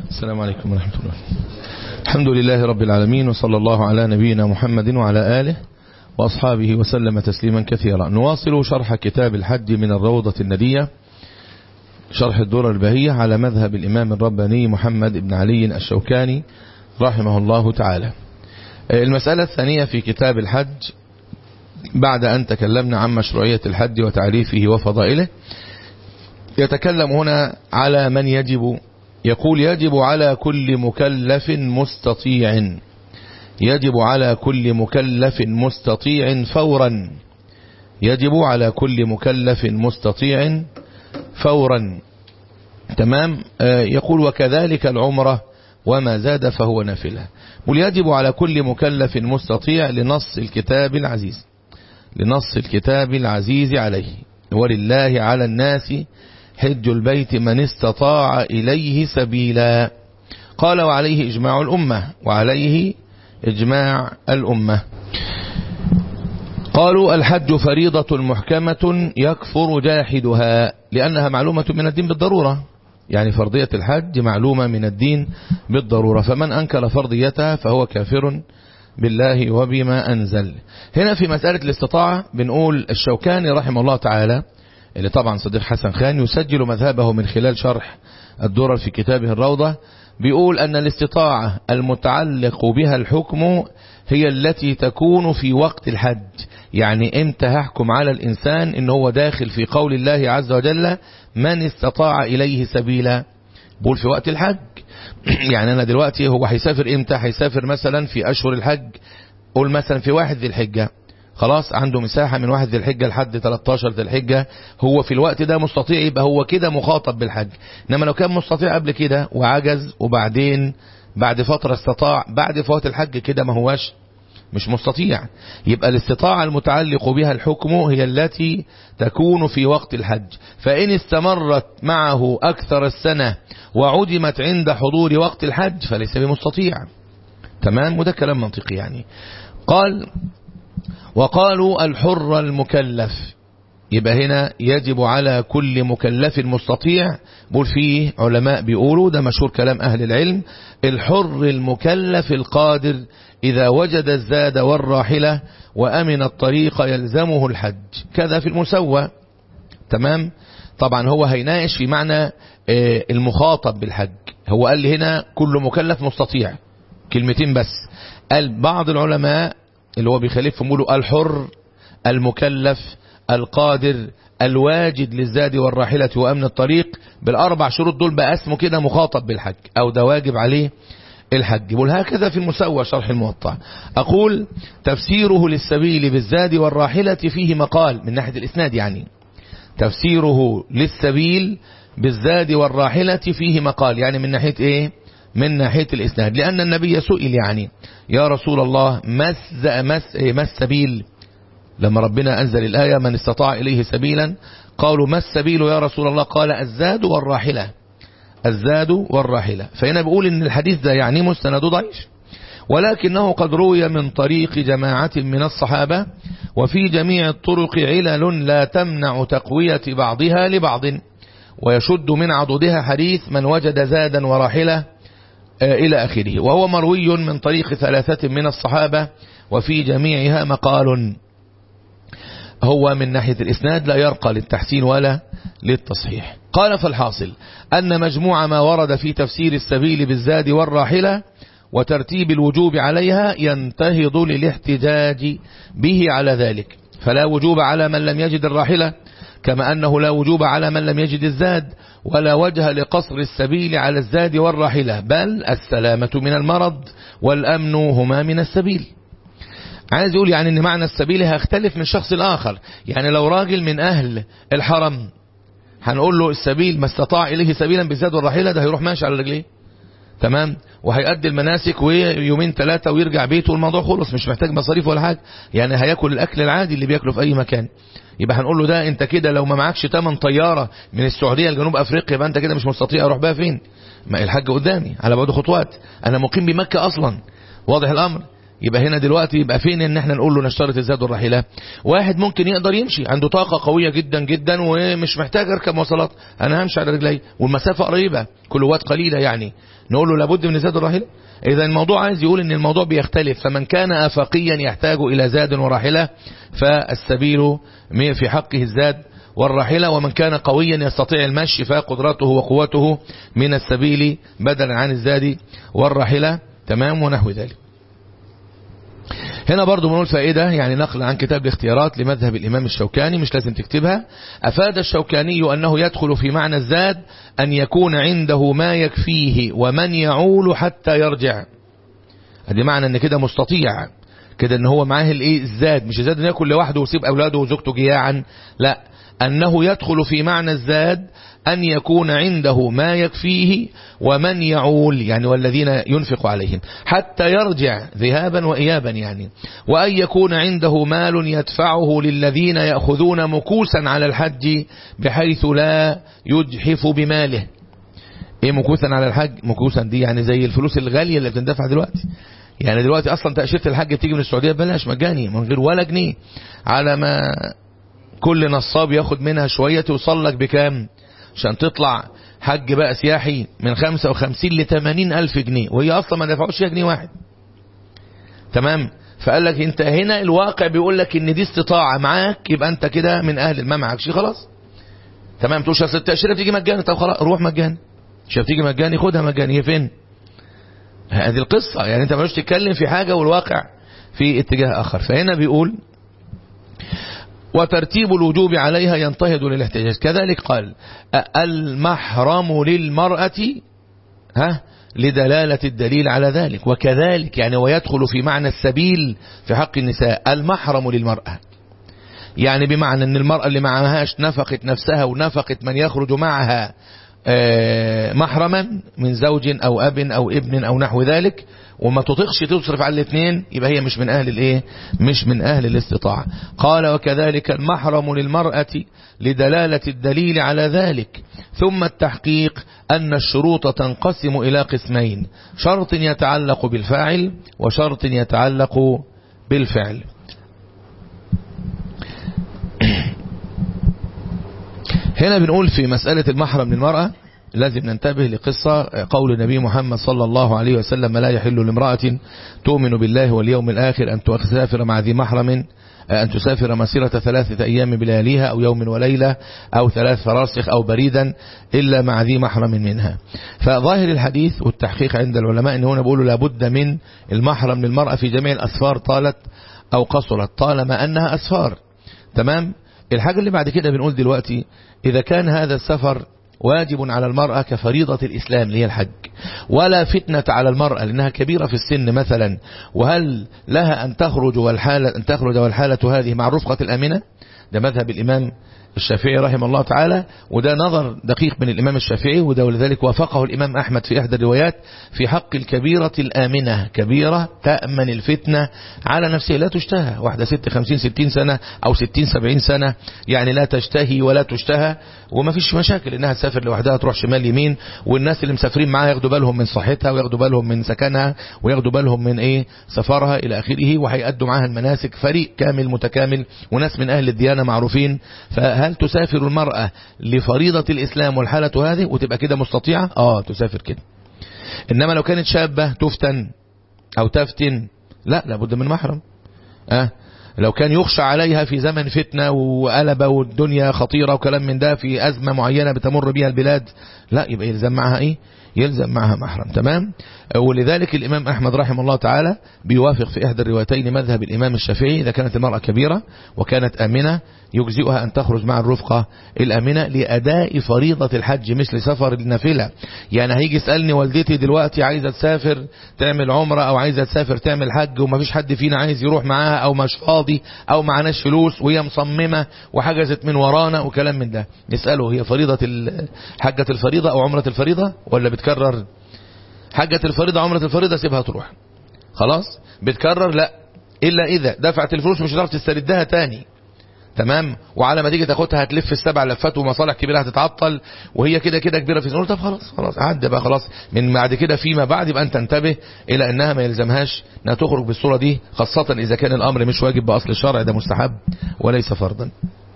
السلام عليكم ورحمة الله الحمد لله رب العالمين وصلى الله على نبينا محمد وعلى آله وأصحابه وسلم تسليما كثيرا نواصل شرح كتاب الحج من الروضة الندية شرح الدرر البهية على مذهب الإمام الرباني محمد بن علي الشوكاني رحمه الله تعالى المسألة الثانية في كتاب الحج بعد أن تكلمنا عن مشروعية الحج وتعريفه وفضائله يتكلم هنا على من يجب يقول يجب على كل مكلف مستطيع يجب على كل مكلف مستطيع فورا يجب على كل مكلف مستطيع فورا تمام آه يقول وكذلك العمرة وما زاد فهو نافلة قل يجب على كل مكلف مستطيع لنص الكتاب العزيز لنص الكتاب العزيز عليه ولله على الناس حج البيت من استطاع إليه سبيلا قال وعليه إجماع الأمة وعليه إجماع الأمة قالوا الحج فريضة محكمة يكفر جاحدها لأنها معلومة من الدين بالضرورة يعني فرضية الحج معلومة من الدين بالضرورة فمن أنكر فرضيتها فهو كافر بالله وبما أنزل هنا في مسألة الاستطاعة بنقول الشوكاني رحمه الله تعالى اللي طبعا صديق حسن خان يسجل مذهبه من خلال شرح الدرر في كتابه الروضة بيقول أن الاستطاعة المتعلق بها الحكم هي التي تكون في وقت الحج يعني امتى هحكم على الإنسان إن هو داخل في قول الله عز وجل من استطاع إليه سبيلا بقول في وقت الحج يعني أنا دلوقتي هو هيسافر امتى هيسافر مثلا في أشهر الحج قول مثلا في واحد ذي الحجة خلاص عنده مساحة من واحد ذي الحجة لحد 13 ذي الحجة هو في الوقت ده مستطيع يبقى هو كده مخاطب بالحج انما لو كان مستطيع قبل كده وعجز وبعدين بعد فترة استطاع بعد فوات الحج كده ما هواش مش مستطيع يبقى الاستطاعة المتعلق بها الحكم هي التي تكون في وقت الحج فإن استمرت معه أكثر السنة وعدمت عند حضور وقت الحج فليس بمستطيع تمام وده كلام منطقي يعني قال وقالوا الحر المكلف يبقى هنا يجب على كل مكلف مستطيع بقول فيه علماء بيقولوا ده مشهور كلام أهل العلم الحر المكلف القادر إذا وجد الزاد والراحلة وأمن الطريق يلزمه الحج كذا في المسوى تمام طبعا هو هيناقش في معنى المخاطب بالحج هو قال لي هنا كل مكلف مستطيع كلمتين بس قال بعض العلماء اللي هو بيخالف يقولوا الحر المكلف القادر الواجد للزاد والراحلة وأمن الطريق بالأربع شروط دول بقى اسمه كده مخاطب بالحج أو ده واجب عليه الحج يقول هكذا في المسوى شرح الموطع أقول تفسيره للسبيل بالزاد والراحلة فيه مقال من ناحية الإسناد يعني تفسيره للسبيل بالزاد والراحلة فيه مقال يعني من ناحية إيه من ناحية الإسناد لأن النبي سئل يعني يا رسول الله ما ما السبيل لما ربنا أنزل الآية من استطاع إليه سبيلا قالوا ما السبيل يا رسول الله قال الزاد والراحلة الزاد والراحلة فهنا بيقول إن الحديث ده يعني مستند ضعيف ولكنه قد روي من طريق جماعة من الصحابة وفي جميع الطرق علل لا تمنع تقوية بعضها لبعض ويشد من عضدها حديث من وجد زادا وراحلة إلى آخره وهو مروي من طريق ثلاثة من الصحابة وفي جميعها مقال هو من ناحية الإسناد لا يرقى للتحسين ولا للتصحيح قال فالحاصل أن مجموع ما ورد في تفسير السبيل بالزاد والراحلة وترتيب الوجوب عليها ينتهض للاحتجاج به على ذلك فلا وجوب على من لم يجد الراحلة كما أنه لا وجوب على من لم يجد الزاد ولا وجه لقصر السبيل على الزاد والراحلة بل السلامة من المرض والأمن هما من السبيل عايز يقول يعني ان معنى السبيل هيختلف من شخص لآخر يعني لو راجل من أهل الحرم هنقول له السبيل ما استطاع إليه سبيلا بالزاد والراحلة ده هيروح ماشي على رجليه تمام وهيأدي المناسك ويومين ثلاثة ويرجع بيته والموضوع خلص مش محتاج مصاريف ولا حاجة يعني هياكل الأكل العادي اللي بياكله في أي مكان يبقى هنقول له ده انت كده لو ما معكش تمن طيارة من السعودية لجنوب افريقيا يبقى انت كده مش مستطيع اروح بها فين ما الحج قدامي على بعد خطوات انا مقيم بمكة اصلا واضح الامر يبقى هنا دلوقتي يبقى فين ان احنا نقول له نشترط الزاد والراحلة واحد ممكن يقدر يمشي عنده طاقة قوية جدا جدا ومش محتاج اركب مواصلات انا همشي على رجلي والمسافة قريبة كيلوات قليلة يعني نقول له لابد من الزاد والراحلة اذا الموضوع عايز يقول ان الموضوع بيختلف فمن كان افقيا يحتاج الى زاد وراحلة فالسبيل في حقه الزاد والراحلة ومن كان قويا يستطيع المشي فقدرته وقوته من السبيل بدلا عن الزاد والراحلة تمام ونحو ذلك هنا برضو بنقول فائدة يعني نقل عن كتاب الاختيارات لمذهب الإمام الشوكاني مش لازم تكتبها أفاد الشوكاني أنه يدخل في معنى الزاد أن يكون عنده ما يكفيه ومن يعول حتى يرجع هذه معنى أن كده مستطيع كده أن هو معاه الايه الزاد مش الزاد أن يأكل لوحده ويسيب أولاده وزوجته جياعا لا أنه يدخل في معنى الزاد أن يكون عنده ما يكفيه ومن يعول يعني والذين ينفق عليهم حتى يرجع ذهابا وإيابا يعني وأن يكون عنده مال يدفعه للذين يأخذون مكوسا على الحج بحيث لا يجحف بماله ايه مكوسا على الحج مكوسا دي يعني زي الفلوس الغالية اللي بتندفع دلوقتي يعني دلوقتي اصلا تأشيرة الحج بتيجي من السعودية ببلاش مجاني من غير ولا جنيه على ما كل نصاب ياخد منها شوية توصل لك بكام عشان تطلع حج بقى سياحي من 55 ل 80 ألف جنيه وهي أصلا ما دفعوش فيها جنيه واحد تمام فقال لك انت هنا الواقع بيقول لك ان دي استطاعة معاك يبقى انت كده من اهل ما معكش خلاص تمام تقولش اصل التأشيرة بتيجي مجاني طب خلاص روح مجاني مش بتيجي مجاني خدها مجاني هي فين هذه القصة يعني انت مالوش تتكلم في حاجة والواقع في اتجاه اخر فهنا بيقول وترتيب الوجوب عليها ينتهض للاحتجاج كذلك قال المحرم للمرأة ها لدلالة الدليل على ذلك وكذلك يعني ويدخل في معنى السبيل في حق النساء المحرم للمرأة يعني بمعنى ان المرأة اللي معهاش نفقت نفسها ونفقت من يخرج معها محرما من زوج او اب او ابن او نحو ذلك وما تطيقش تصرف على الاثنين يبقى هي مش من اهل الايه مش من اهل الاستطاعة قال وكذلك المحرم للمرأة لدلالة الدليل على ذلك ثم التحقيق ان الشروط تنقسم الى قسمين شرط يتعلق بالفاعل وشرط يتعلق بالفعل هنا بنقول في مسألة المحرم للمرأة لازم ننتبه لقصة قول النبي محمد صلى الله عليه وسلم لا يحل لامرأة تؤمن بالله واليوم الآخر أن تسافر مع ذي محرم أن تسافر مسيرة ثلاثة أيام بلياليها أو يوم وليلة أو ثلاث فراسخ أو بريدا إلا مع ذي محرم منها فظاهر الحديث والتحقيق عند العلماء أن هنا بيقولوا لابد من المحرم للمرأة في جميع الأسفار طالت أو قصرت طالما أنها أسفار تمام الحاجة اللي بعد كده بنقول دلوقتي إذا كان هذا السفر واجب على المرأة كفريضة الإسلام اللي هي الحج ولا فتنة على المرأة لأنها كبيرة في السن مثلا وهل لها أن تخرج والحالة أن تخرج والحالة هذه مع الرفقة الآمنة ده مذهب الإمام الشافعي رحمه الله تعالى وده نظر دقيق من الإمام الشافعي وده ولذلك وافقه الإمام أحمد في إحدى الروايات في حق الكبيرة الآمنة كبيرة تأمن الفتنة على نفسها لا تشتهى واحدة ست خمسين ستين سنة أو ستين سبعين سنة يعني لا تشتهي ولا تشتهى وما فيش مشاكل إنها تسافر لوحدها تروح شمال يمين والناس اللي مسافرين معاها ياخدوا بالهم من صحتها وياخدوا بالهم من سكنها وياخدوا بالهم من إيه سفرها إلى آخره وهيأدوا معاها المناسك فريق كامل متكامل وناس من أهل الديانة معروفين فهل تسافر المرأة لفريضة الإسلام والحالة هذه وتبقى كده مستطيعة آه تسافر كده إنما لو كانت شابة تفتن أو تفتن لا لابد من محرم آه لو كان يخشى عليها في زمن فتنة وقلبة والدنيا خطيرة وكلام من ده في أزمة معينة بتمر بها البلاد لا يبقى يلزم معها إيه يلزم معها محرم تمام ولذلك الإمام أحمد رحمه الله تعالى بيوافق في إحدى الروايتين مذهب الإمام الشافعي إذا كانت المرأة كبيرة وكانت آمنة يجزئها أن تخرج مع الرفقة الأمنة لأداء فريضة الحج مثل سفر النافلة يعني هيجي يسألني والدتي دلوقتي عايزة تسافر تعمل عمرة أو عايزة تسافر تعمل حج وما فيش حد فينا عايز يروح معاها أو مش فاضي أو معناش فلوس وهي مصممة وحجزت من ورانا وكلام من ده نسأله هي فريضة حجة الفريضة أو عمرة الفريضة ولا بتكرر حجة الفريضة عمرة الفريضة سيبها تروح خلاص بتكرر لا إلا إذا دفعت الفلوس مش هتعرف تستردها تاني تمام وعلى ما تيجي تاخدها هتلف السبع لفات ومصالح كبيره هتتعطل وهي كده كده كبيره في طب خلاص خلاص عدى بقى خلاص من بعد كده فيما بعد يبقى انت انتبه الى انها ما يلزمهاش انها تخرج بالصوره دي خاصه اذا كان الامر مش واجب باصل الشرع ده مستحب وليس فرضا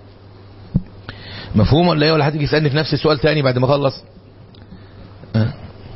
مفهوم ولا ايه ولا هتيجي يسالني في نفس السؤال تاني بعد ما اخلص أه.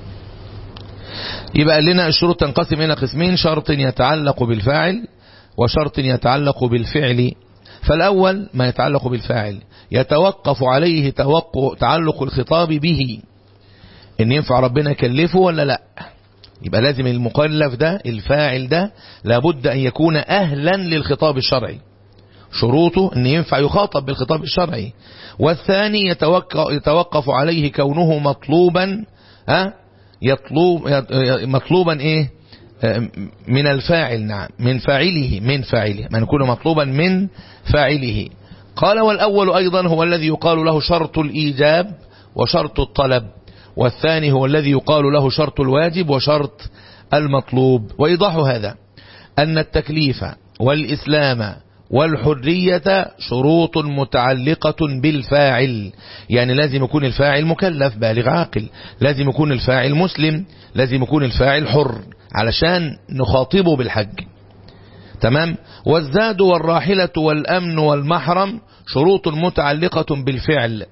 يبقى لنا الشروط تنقسم الى قسمين شرط يتعلق بالفاعل وشرط يتعلق بالفعل فالأول ما يتعلق بالفاعل يتوقف عليه توقع تعلق الخطاب به ان ينفع ربنا يكلفه ولا لا يبقى لازم المكلف ده الفاعل ده لابد ان يكون اهلا للخطاب الشرعي شروطه ان ينفع يخاطب بالخطاب الشرعي والثاني يتوقف, يتوقف عليه كونه مطلوبا ها يطلوب مطلوبا ايه من الفاعل نعم من فاعله من فاعله من يكون مطلوبا من فاعله قال والأول أيضا هو الذي يقال له شرط الإيجاب وشرط الطلب والثاني هو الذي يقال له شرط الواجب وشرط المطلوب وإيضاح هذا أن التكليف والإسلام والحرية شروط متعلقة بالفاعل يعني لازم يكون الفاعل مكلف بالغ عاقل لازم يكون الفاعل مسلم لازم يكون الفاعل حر علشان نخاطبه بالحج تمام والزاد والراحلة والأمن والمحرم شروط متعلقة بالفعل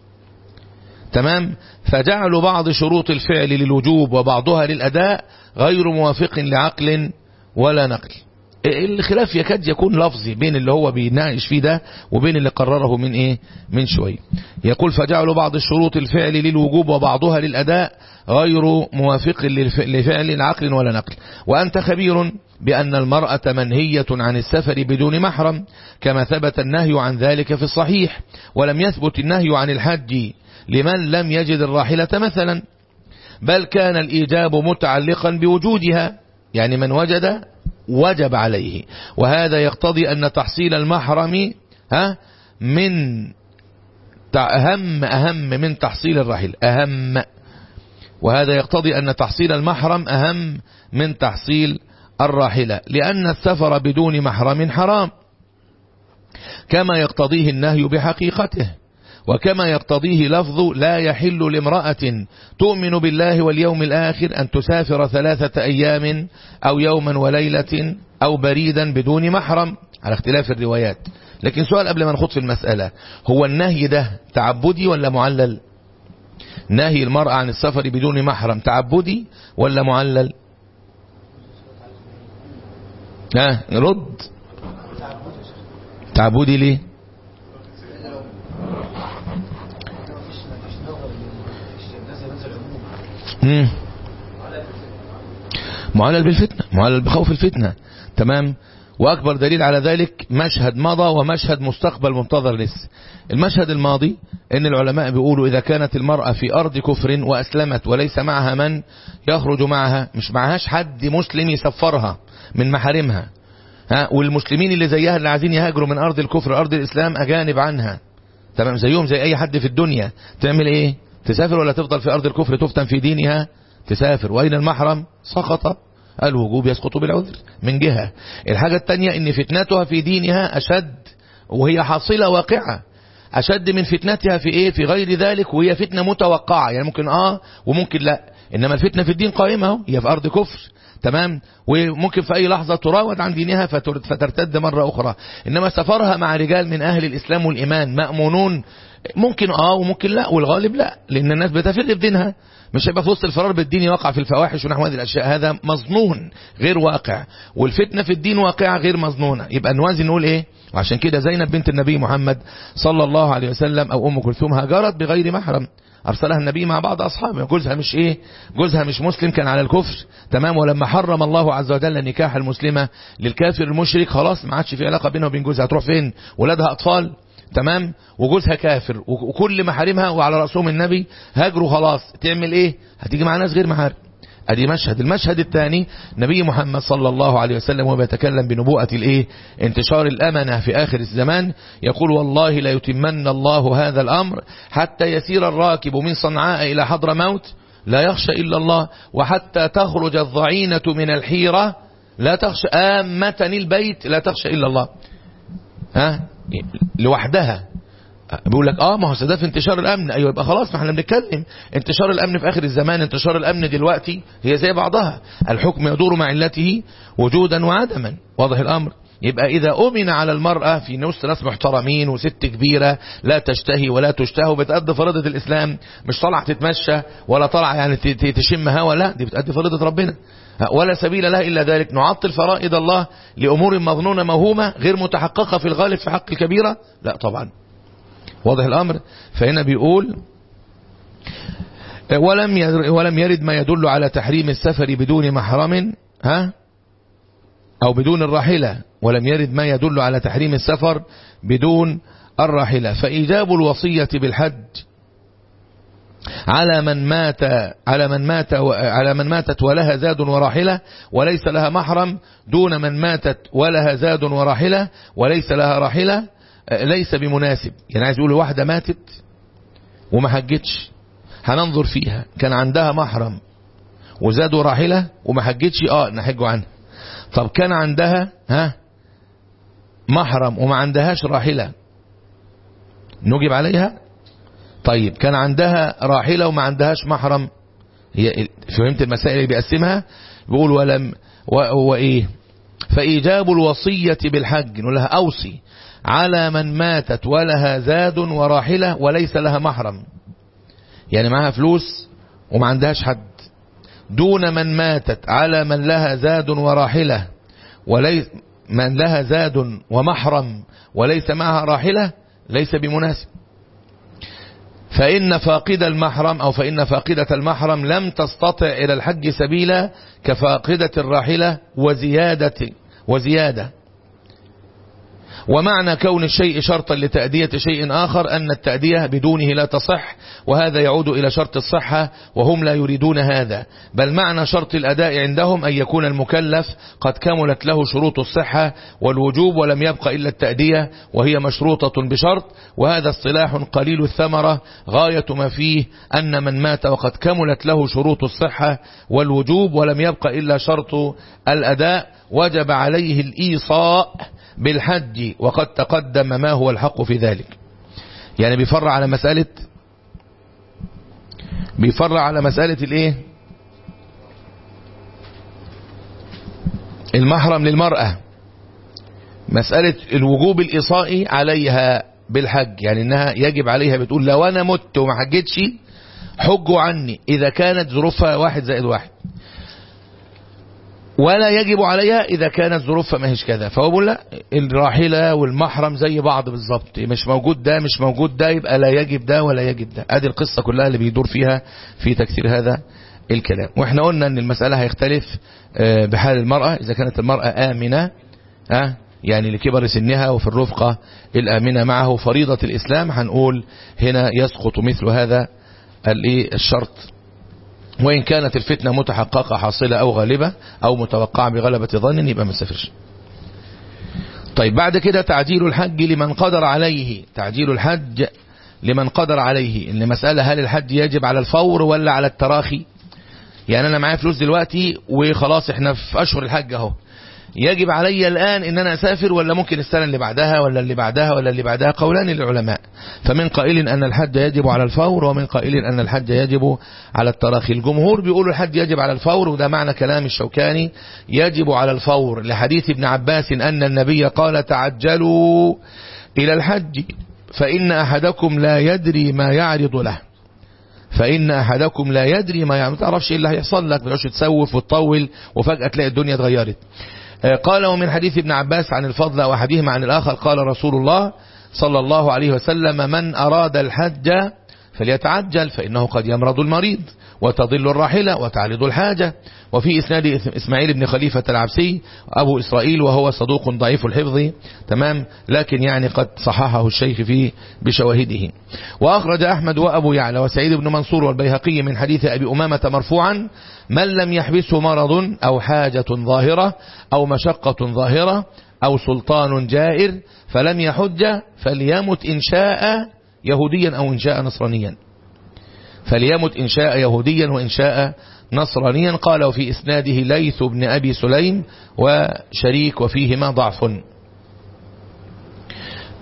تمام فجعل بعض شروط الفعل للوجوب وبعضها للأداء غير موافق لعقل ولا نقل الخلاف يكاد يكون لفظي بين اللي هو بيناقش فيه ده وبين اللي قرره من ايه من شوي يقول فجعلوا بعض الشروط الفعل للوجوب وبعضها للأداء غير موافق لفعل عقل ولا نقل وأنت خبير بأن المرأة منهية عن السفر بدون محرم كما ثبت النهي عن ذلك في الصحيح ولم يثبت النهي عن الحج لمن لم يجد الراحلة مثلا بل كان الإيجاب متعلقا بوجودها يعني من وجد وجب عليه وهذا يقتضي أن تحصيل المحرم ها من أهم أهم من تحصيل الرحل أهم وهذا يقتضي أن تحصيل المحرم أهم من تحصيل الراحلة لأن السفر بدون محرم حرام كما يقتضيه النهي بحقيقته وكما يقتضيه لفظ لا يحل لامرأة تؤمن بالله واليوم الآخر أن تسافر ثلاثة أيام أو يوما وليلة أو بريدا بدون محرم على اختلاف الروايات لكن سؤال قبل ما نخوض في المسألة هو النهي ده تعبدي ولا معلل نهي المرأة عن السفر بدون محرم تعبدي ولا معلل ها رد تعبدي ليه مم. معلل بالفتنة معلل بخوف الفتنة تمام وأكبر دليل على ذلك مشهد مضى ومشهد مستقبل منتظر لسه المشهد الماضي ان العلماء بيقولوا إذا كانت المرأة في أرض كفر وأسلمت وليس معها من يخرج معها مش معهاش حد مسلم يسفرها من محارمها ها والمسلمين اللي زيها اللي عايزين يهاجروا من أرض الكفر أرض الإسلام أجانب عنها تمام زيهم زي أي حد في الدنيا تعمل إيه تسافر ولا تفضل في أرض الكفر تفتن في دينها تسافر وأين المحرم سقط الوجوب يسقط بالعذر من جهة الحاجة الثانية ان فتنتها في دينها أشد وهي حاصلة واقعة أشد من فتنتها في إيه في غير ذلك وهي فتنة متوقعة يعني ممكن آه وممكن لا إنما الفتنة في الدين قائمة هي في أرض كفر تمام وممكن في أي لحظة تراود عن دينها فترتد مرة أخرى إنما سفرها مع رجال من أهل الإسلام والإيمان مأمونون ممكن آه وممكن لا والغالب لا لأن الناس بتفر بدينها مش هيبقى في وسط الفرار بالدين يقع في الفواحش ونحو هذه الأشياء هذا مظنون غير واقع والفتنة في الدين واقعة غير مظنونة يبقى نوازي نقول إيه وعشان كده زينب بنت النبي محمد صلى الله عليه وسلم أو أم كلثوم هاجرت بغير محرم أرسلها النبي مع بعض أصحابه جوزها مش إيه جوزها مش مسلم كان على الكفر تمام ولما حرم الله عز وجل نكاح المسلمة للكافر المشرك خلاص ما عادش في علاقة بينها وبين جوزها هتروح فين ولادها أطفال تمام وجوزها كافر وكل محارمها وعلى رأسهم النبي هاجروا خلاص تعمل ايه هتيجي مع ناس غير محارم ادي مشهد المشهد الثاني نبي محمد صلى الله عليه وسلم وهو بيتكلم بنبوءة الايه انتشار الامنة في اخر الزمان يقول والله لا يتمن الله هذا الامر حتى يسير الراكب من صنعاء الى حضر موت لا يخشى الا الله وحتى تخرج الضعينة من الحيرة لا تخشى آمة البيت لا تخشى الا الله ها لوحدها بيقول لك اه ما هو ده في انتشار الامن ايوه يبقى خلاص ما احنا بنتكلم انتشار الامن في اخر الزمان انتشار الامن دلوقتي هي زي بعضها الحكم يدور مع علته وجودا وعدما واضح الامر يبقى إذا أمن على المرأة في وسط ناس محترمين وست كبيرة لا تشتهي ولا تشتهي وبتأدي فريضة الإسلام مش طالعة تتمشى ولا طالعة يعني تشم هوا لا دي بتأدي فريضة ربنا ولا سبيل لها إلا ذلك نعطل فرائض الله لأمور مظنونة موهومة غير متحققة في الغالب في حق الكبيرة لا طبعا واضح الأمر فهنا بيقول ولم ولم يرد ما يدل على تحريم السفر بدون محرم ها أو بدون الراحلة ولم يرد ما يدل على تحريم السفر بدون الراحلة فإيجاب الوصية بالحج على من مات على من مات على من ماتت ولها زاد وراحلة وليس لها محرم دون من ماتت ولها زاد وراحلة وليس لها راحلة ليس بمناسب يعني عايز يقول واحدة ماتت وما حجتش هننظر فيها كان عندها محرم وزاد وراحلة وما حجتش اه نحجوا عنها طب كان عندها ها محرم وما عندهاش راحلة نجب عليها طيب كان عندها راحلة وما عندهاش محرم هي فهمت المسائل اللي بيقسمها بيقول ولم وإيه فإيجاب الوصية بالحج نقول لها أوصي على من ماتت ولها زاد وراحلة وليس لها محرم يعني معها فلوس وما عندهاش حد دون من ماتت على من لها زاد وراحلة وليس من لها زاد ومحرم وليس معها راحلة ليس بمناسب فإن فاقد المحرم أو فإن فاقدة المحرم لم تستطع إلى الحج سبيلا كفاقدة الراحلة وزيادة وزيادة ومعنى كون الشيء شرطا لتأدية شيء آخر أن التأدية بدونه لا تصح وهذا يعود إلى شرط الصحة وهم لا يريدون هذا بل معنى شرط الأداء عندهم أن يكون المكلف قد كملت له شروط الصحة والوجوب ولم يبق إلا التأدية وهي مشروطة بشرط وهذا اصطلاح قليل الثمرة غاية ما فيه أن من مات وقد كملت له شروط الصحة والوجوب ولم يبق إلا شرط الأداء وجب عليه الإيصاء بالحج وقد تقدم ما هو الحق في ذلك يعني بيفرع على مسألة بيفرع على مسألة الايه المحرم للمرأة مسألة الوجوب الإصائي عليها بالحج يعني انها يجب عليها بتقول لو انا مت وما حجتش حجوا عني اذا كانت ظروفها واحد زائد واحد ولا يجب عليها إذا كانت ظروفها ما هيش كذا فهو بيقول لا الراحلة والمحرم زي بعض بالظبط مش موجود ده مش موجود ده يبقى لا يجب ده ولا يجب ده ادي القصة كلها اللي بيدور فيها في تكثير هذا الكلام واحنا قلنا ان المسألة هيختلف بحال المرأة اذا كانت المرأة آمنة أه يعني لكبر سنها وفي الرفقة الآمنة معه فريضة الإسلام هنقول هنا يسقط مثل هذا الشرط وإن كانت الفتنة متحققة حاصلة أو غالبة أو متوقعة بغلبة ظن يبقى ما تسافرش طيب بعد كده تعجيل الحج لمن قدر عليه تعجيل الحج لمن قدر عليه ان مسألة هل الحج يجب على الفور ولا على التراخي يعني انا معايا فلوس دلوقتي وخلاص احنا في اشهر الحج اهو يجب علي الآن ان انا اسافر ولا ممكن السنة اللي بعدها ولا اللي بعدها ولا اللي بعدها قولان للعلماء فمن قائل ان الحج يجب على الفور ومن قائل ان الحج يجب على التراخي الجمهور بيقولوا الحج يجب على الفور وده معنى كلام الشوكاني يجب على الفور لحديث ابن عباس ان النبي قال تعجلوا الى الحج فان احدكم لا يدري ما يعرض له فإن أحدكم لا يدري ما يعمل تعرفش إيه اللي هيحصل لك بلاش تسوف وتطول وفجأة تلاقي الدنيا اتغيرت قال ومن حديث ابن عباس عن الفضل وحديثهما عن الآخر قال رسول الله صلى الله عليه وسلم من أراد الحج فليتعجل فإنه قد يمرض المريض وتضل الراحلة وتعرض الحاجة وفي إسناد إسماعيل بن خليفة العبسي أبو إسرائيل وهو صدوق ضعيف الحفظ تمام لكن يعني قد صححه الشيخ فيه بشواهده وأخرج أحمد وأبو يعلى وسعيد بن منصور والبيهقي من حديث أبي أمامة مرفوعا من لم يحبسه مرض أو حاجة ظاهرة أو مشقة ظاهرة أو سلطان جائر فلم يحج فليمت إن شاء يهوديا أو إن شاء نصرانيا فليمت إن شاء يهوديا وإن شاء نصرانيا قال وفي إسناده ليث بن أبي سليم وشريك وفيهما ضعف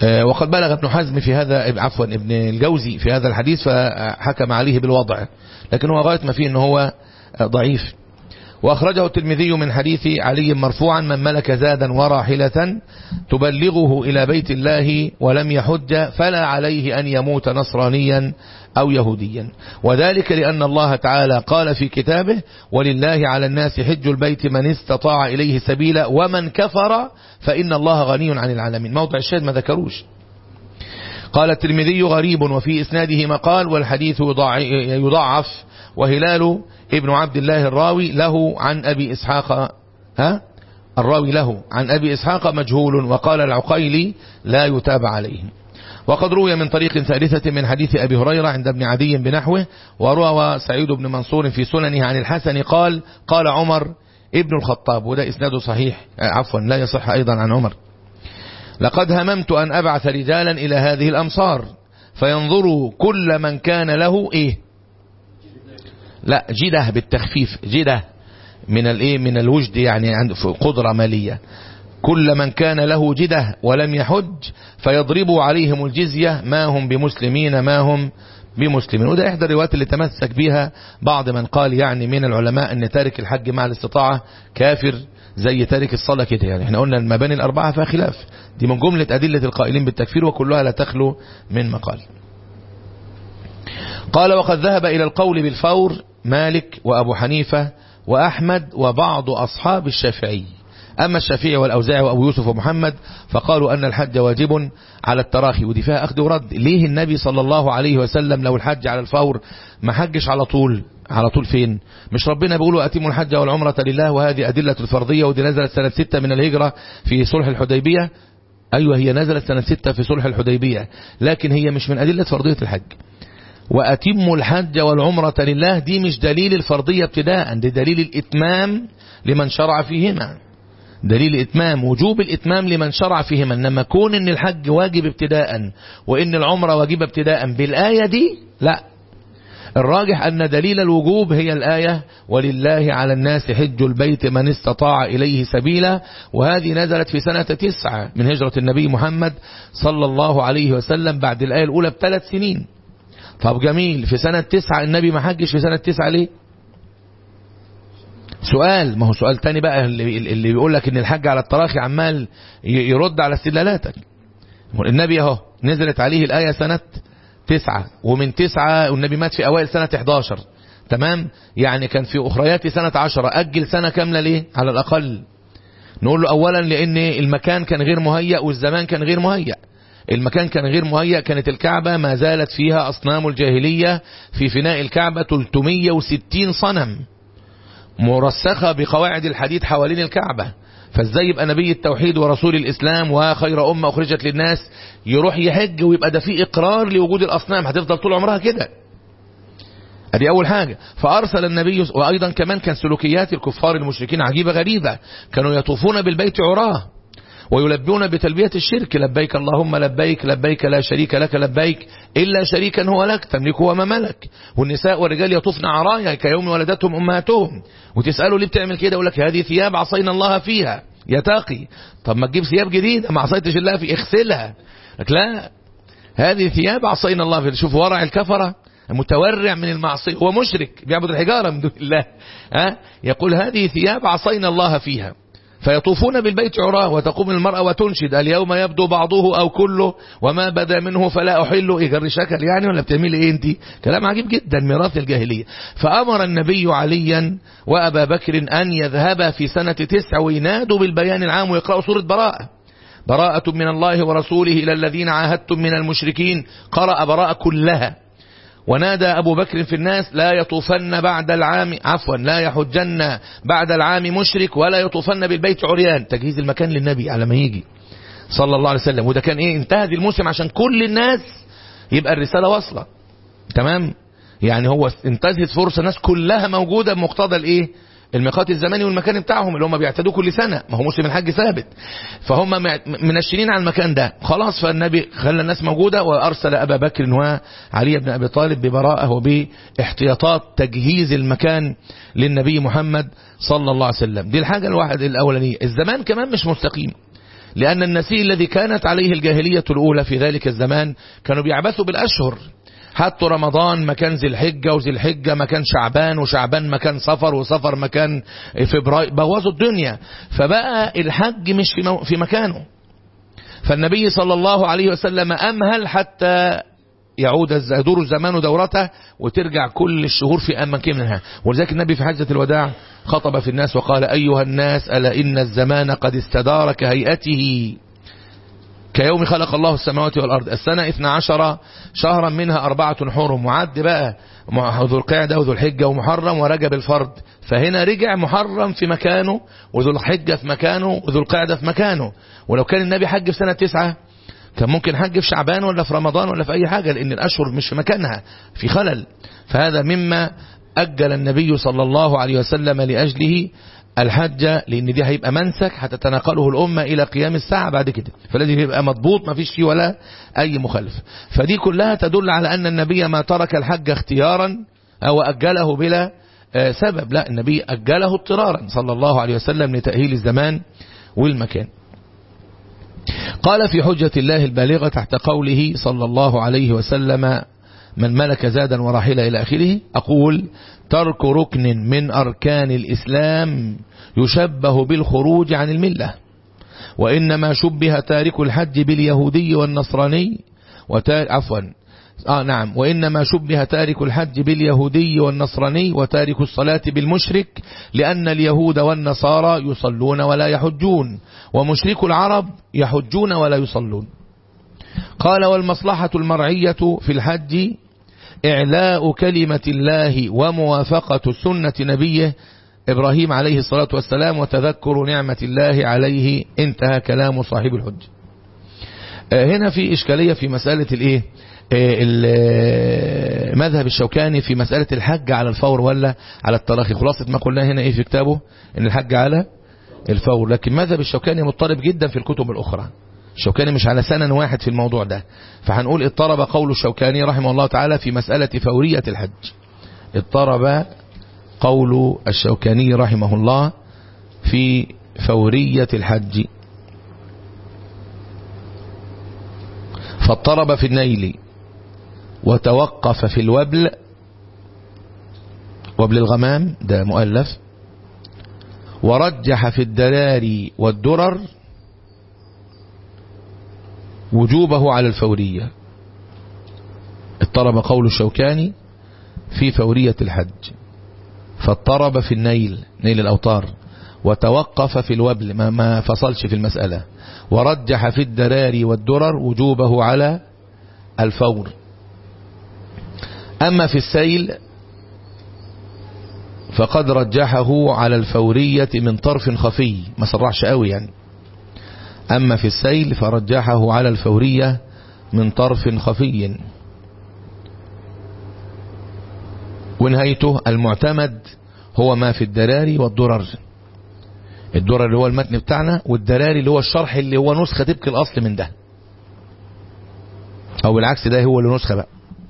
وقد بلغ ابن حزم في هذا عفوا ابن الجوزي في هذا الحديث فحكم عليه بالوضع لكن هو غاية ما فيه أنه هو ضعيف وأخرجه الترمذي من حديث علي مرفوعا من ملك زادا وراحلة تبلغه إلى بيت الله ولم يحج فلا عليه أن يموت نصرانيا أو يهوديا وذلك لأن الله تعالى قال في كتابه ولله على الناس حج البيت من استطاع إليه سبيلا ومن كفر فإن الله غني عن العالمين موضع الشاهد ما ذكروش قال الترمذي غريب وفي إسناده مقال والحديث يضاعف وهلال ابن عبد الله الراوي له عن أبي إسحاق ها الراوي له عن أبي إسحاق مجهول وقال العقيلي لا يتابع عليه وقد روي من طريق ثالثة من حديث أبي هريرة عند ابن عدي بنحوه وروى سعيد بن منصور في سننه عن الحسن قال قال عمر ابن الخطاب وده إسناده صحيح عفوا لا يصح أيضا عن عمر لقد هممت أن أبعث رجالا إلى هذه الأمصار فينظروا كل من كان له إيه لا جده بالتخفيف جده من الايه من الوجد يعني عنده قدرة مالية كل من كان له جده ولم يحج فيضربوا عليهم الجزية ما هم بمسلمين ما هم بمسلمين وده إحدى الروايات اللي تمسك بها بعض من قال يعني من العلماء أن تارك الحج مع الاستطاعة كافر زي تارك الصلاة كده يعني احنا قلنا المباني الأربعة فيها خلاف دي من جملة أدلة القائلين بالتكفير وكلها لا تخلو من مقال قال وقد ذهب إلى القول بالفور مالك وأبو حنيفة وأحمد وبعض أصحاب الشافعي أما الشافعي والأوزاعي وأبو يوسف ومحمد فقالوا أن الحج واجب على التراخي ودي فيها أخذ ورد ليه النبي صلى الله عليه وسلم لو الحج على الفور ما حجش على طول على طول فين مش ربنا بيقولوا أتموا الحج والعمرة لله وهذه أدلة الفرضية ودي نزلت سنة ستة من الهجرة في صلح الحديبية أيوة هي نزلت سنة ستة في صلح الحديبية لكن هي مش من أدلة فرضية الحج وأتموا الحج والعمرة لله دي مش دليل الفرضية ابتداء دي دليل الإتمام لمن شرع فيهما دليل إتمام وجوب الإتمام لمن شرع فيهما إنما كون إن الحج واجب ابتداء وإن العمرة واجب ابتداء بالآية دي لا الراجح أن دليل الوجوب هي الآية ولله على الناس حج البيت من استطاع إليه سبيلا وهذه نزلت في سنة تسعة من هجرة النبي محمد صلى الله عليه وسلم بعد الآية الأولى بثلاث سنين طب جميل في سنة تسعة النبي ما حجش في سنة تسعة ليه سؤال ما هو سؤال تاني بقى اللي, اللي بيقول لك ان الحج على التراخي عمال يرد على استدلالاتك النبي اهو نزلت عليه الآية سنة تسعة ومن تسعة والنبي مات في أوائل سنة 11 تمام يعني كان في أخريات سنة عشرة أجل سنة كاملة ليه على الأقل نقول له أولا لأن المكان كان غير مهيأ والزمان كان غير مهيأ المكان كان غير مهيأ كانت الكعبة ما زالت فيها أصنام الجاهلية في فناء الكعبة 360 صنم مرسخة بقواعد الحديد حوالين الكعبة فازاي يبقى نبي التوحيد ورسول الإسلام وخير أمة أخرجت للناس يروح يحج ويبقى ده فيه إقرار لوجود الأصنام هتفضل طول عمرها كده ادي اول حاجة فارسل النبي وايضا كمان كان سلوكيات الكفار المشركين عجيبة غريبة كانوا يطوفون بالبيت عراه ويلبون بتلبية الشرك لبيك اللهم لبيك لبيك لا شريك لك لبيك إلا شريكا هو لك تملكه وما ملك والنساء والرجال يطوفن عرايا كيوم ولدتهم أمهاتهم وتسألوا ليه بتعمل كده يقول لك هذه ثياب عصينا الله فيها يا تاقي طب ما تجيب ثياب جديدة ما عصيتش الله في اغسلها لك لا هذه ثياب عصينا الله فيها شوف ورع الكفرة متورع من المعصية هو مشرك بيعبد الحجارة من دون الله ها يقول هذه ثياب عصينا الله فيها فيطوفون بالبيت عراه وتقوم المرأة وتنشد اليوم يبدو بعضه أو كله وما بدا منه فلا أحل إيه جر شكل يعني ولا بتعملي إيه أنت كلام عجيب جدا ميراث الجاهلية فأمر النبي عليا وأبا بكر أن يذهبا في سنة تسع وينادوا بالبيان العام ويقرأوا سورة براءة براءة من الله ورسوله إلى الذين عاهدتم من المشركين قرأ براءة كلها ونادى أبو بكر في الناس لا يطوفن بعد العام عفوا لا يحجن بعد العام مشرك ولا يطوفن بالبيت عريان تجهيز المكان للنبي على ما يجي صلى الله عليه وسلم وده كان ايه انتهى الموسم عشان كل الناس يبقى الرسالة واصلة تمام يعني هو انتهت فرصة الناس كلها موجودة بمقتضى الايه الميقات الزماني والمكان بتاعهم اللي هم بيعتدوا كل سنة ما هو موسم الحج ثابت فهم منشنين على المكان ده خلاص فالنبي خلى الناس موجودة وأرسل أبا بكر وعلي بن أبي طالب ببراءة وباحتياطات تجهيز المكان للنبي محمد صلى الله عليه وسلم دي الحاجة الواحد الأولانية الزمان كمان مش مستقيم لأن النسيء الذي كانت عليه الجاهلية الأولى في ذلك الزمان كانوا بيعبثوا بالأشهر حطوا رمضان مكان ذي الحجة وذي الحجة مكان شعبان وشعبان مكان صفر وصفر مكان فبراير بوظوا الدنيا فبقى الحج مش في, مو في مكانه فالنبي صلى الله عليه وسلم أمهل حتى يعود يدور الزمان دورته وترجع كل الشهور في أماكنها ولذلك النبي في حجة الوداع خطب في الناس وقال أيها الناس ألا إن الزمان قد استدار كهيئته كيوم خلق الله السماوات والأرض السنة 12 شهرا منها أربعة حرم وعد بقى ذو القعدة وذو الحجة ومحرم ورجب الفرد فهنا رجع محرم في مكانه وذو الحجة في مكانه وذو القعدة في مكانه ولو كان النبي حج في سنة تسعة كان ممكن حج في شعبان ولا في رمضان ولا في أي حاجة لأن الأشهر مش في مكانها في خلل فهذا مما أجل النبي صلى الله عليه وسلم لأجله الحج لأن دي هيبقى منسك هتتناقله الأمة إلى قيام الساعة بعد كده فلازم يبقى مضبوط ما فيش فيه ولا أي مخالف فدي كلها تدل على أن النبي ما ترك الحج اختيارا أو أجله بلا سبب لا النبي أجله اضطرارا صلى الله عليه وسلم لتأهيل الزمان والمكان قال في حجة الله البالغة تحت قوله صلى الله عليه وسلم من ملك زادا وراحلة إلى آخره أقول ترك ركن من أركان الإسلام يشبه بالخروج عن الملة وإنما شبه تارك الحج باليهودي والنصراني وتار... عفوا آه نعم وإنما شبه تارك الحج باليهودي والنصراني وتارك الصلاة بالمشرك لأن اليهود والنصارى يصلون ولا يحجون ومشرك العرب يحجون ولا يصلون قال والمصلحة المرعية في الحج إعلاء كلمة الله وموافقة سنة نبيه إبراهيم عليه الصلاة والسلام وتذكر نعمة الله عليه انتهى كلام صاحب الحج هنا في إشكالية في مسألة الإيه مذهب الشوكاني في مسألة الحج على الفور ولا على التراخي خلاصة ما قلنا هنا إيه في كتابه إن الحج على الفور لكن مذهب الشوكاني مضطرب جدا في الكتب الأخرى الشوكاني مش على سنن واحد في الموضوع ده فهنقول اضطرب قول الشوكاني رحمه الله تعالى في مسألة فورية الحج اضطرب قول الشوكاني رحمه الله في فورية الحج فاضطرب في النيل وتوقف في الوبل وبل الغمام ده مؤلف ورجح في الدراري والدرر وجوبه على الفورية اضطرب قول الشوكاني في فورية الحج فاضطرب في النيل نيل الأوطار وتوقف في الوبل ما, ما فصلش في المسألة ورجح في الدراري والدرر وجوبه على الفور أما في السيل فقد رجحه على الفورية من طرف خفي ما صرحش قوي يعني أما في السيل فرجحه على الفورية من طرف خفي ونهايته المعتمد هو ما في الدراري والدرر الدرر اللي هو المتن بتاعنا والدراري اللي هو الشرح اللي هو نسخة تبقى الأصل من ده أو بالعكس ده هو اللي نسخة بقى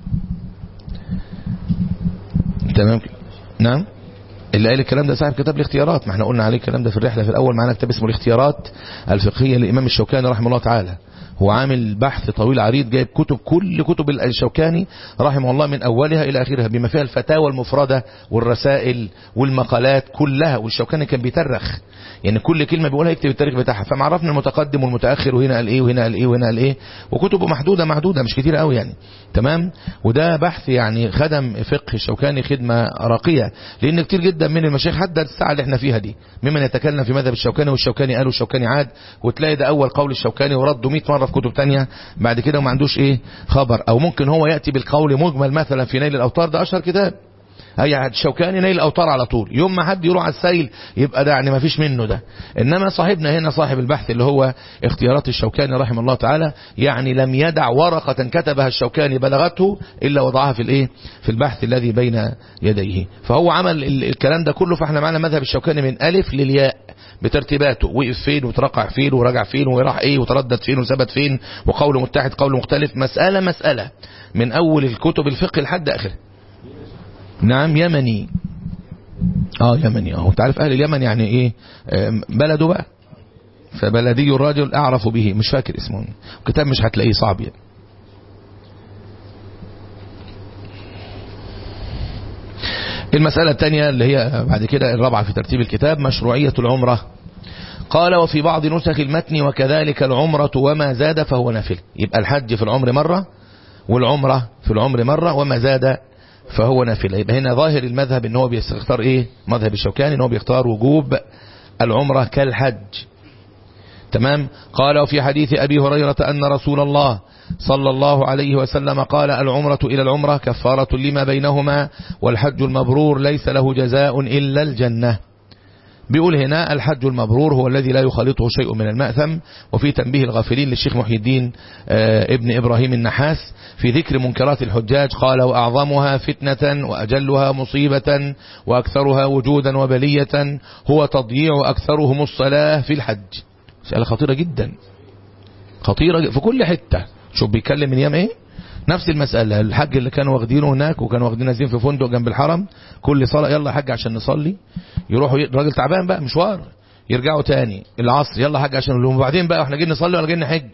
تمام نعم اللي قال الكلام ده صاحب كتاب الاختيارات ما احنا قلنا عليه الكلام ده في الرحلة في الأول معانا كتاب اسمه الاختيارات الفقهية للإمام الشوكاني رحمه الله تعالى هو عامل بحث طويل عريض جايب كتب كل كتب الشوكاني رحمه الله من أولها إلى آخرها بما فيها الفتاوى المفردة والرسائل والمقالات كلها والشوكاني كان بيترخ يعني كل كلمة بيقولها يكتب التاريخ بتاعها فمعرفنا المتقدم والمتأخر وهنا قال ايه وهنا قال ايه وهنا قال ايه وكتبه محدودة محدودة مش كتير قوي يعني تمام وده بحث يعني خدم فقه الشوكاني خدمة راقية لان كتير جدا من المشايخ حتى الساعة اللي احنا فيها دي ممن يتكلم في مذهب الشوكاني والشوكاني قالوا الشوكاني عاد وتلاقي ده اول قول الشوكاني ورده 100 مرة في كتب تانية بعد كده وما عندوش ايه خبر او ممكن هو يأتي بالقول مجمل مثلا في نيل الاوتار ده اشهر كتاب اي شوكاني نيل الاوتار على طول يوم ما حد يروح على السيل يبقى ده يعني ما فيش منه ده انما صاحبنا هنا صاحب البحث اللي هو اختيارات الشوكاني رحمه الله تعالى يعني لم يدع ورقة كتبها الشوكاني بلغته الا وضعها في الايه في البحث الذي بين يديه فهو عمل الكلام ده كله فاحنا معنا مذهب الشوكاني من الف للياء بترتيباته وقف فين وترقع فين ورجع فين وراح ايه وتردد فين وثبت فين وقول متحد قول مختلف مسألة مسألة من اول الكتب الفقه لحد اخره نعم يمني اه يمني اه انت عارف اهل اليمن يعني ايه بلده بقى فبلدي الرجل أعرف به مش فاكر اسمه كتاب مش هتلاقيه صعب يعني المسألة الثانية اللي هي بعد كده الرابعة في ترتيب الكتاب مشروعية العمرة قال وفي بعض نسخ المتن وكذلك العمرة وما زاد فهو نافل يبقى الحج في العمر مرة والعمرة في العمر مرة وما زاد فهو نافلة يبقى هنا ظاهر المذهب ان هو بيختار ايه مذهب الشوكاني ان هو بيختار وجوب العمرة كالحج تمام قال وفي حديث أبي هريرة أن رسول الله صلى الله عليه وسلم قال العمرة إلى العمرة كفارة لما بينهما والحج المبرور ليس له جزاء إلا الجنة بيقول هنا الحج المبرور هو الذي لا يخالطه شيء من المأثم وفي تنبيه الغافلين للشيخ محي الدين ابن إبراهيم النحاس في ذكر منكرات الحجاج قال وأعظمها فتنة وأجلها مصيبة وأكثرها وجودا وبلية هو تضييع أكثرهم الصلاة في الحج مسألة خطيرة جدا خطيرة في كل حتة شوف بيتكلم من يام ايه نفس المسألة الحج اللي كانوا واخدينه هناك وكانوا واخدين نازلين في فندق جنب الحرم كل صلاة يلا حج عشان نصلي يروحوا الراجل تعبان بقى مشوار يرجعوا تاني العصر يلا حج عشان نقول وبعدين بقى احنا جايين نصلي ولا جايين نحج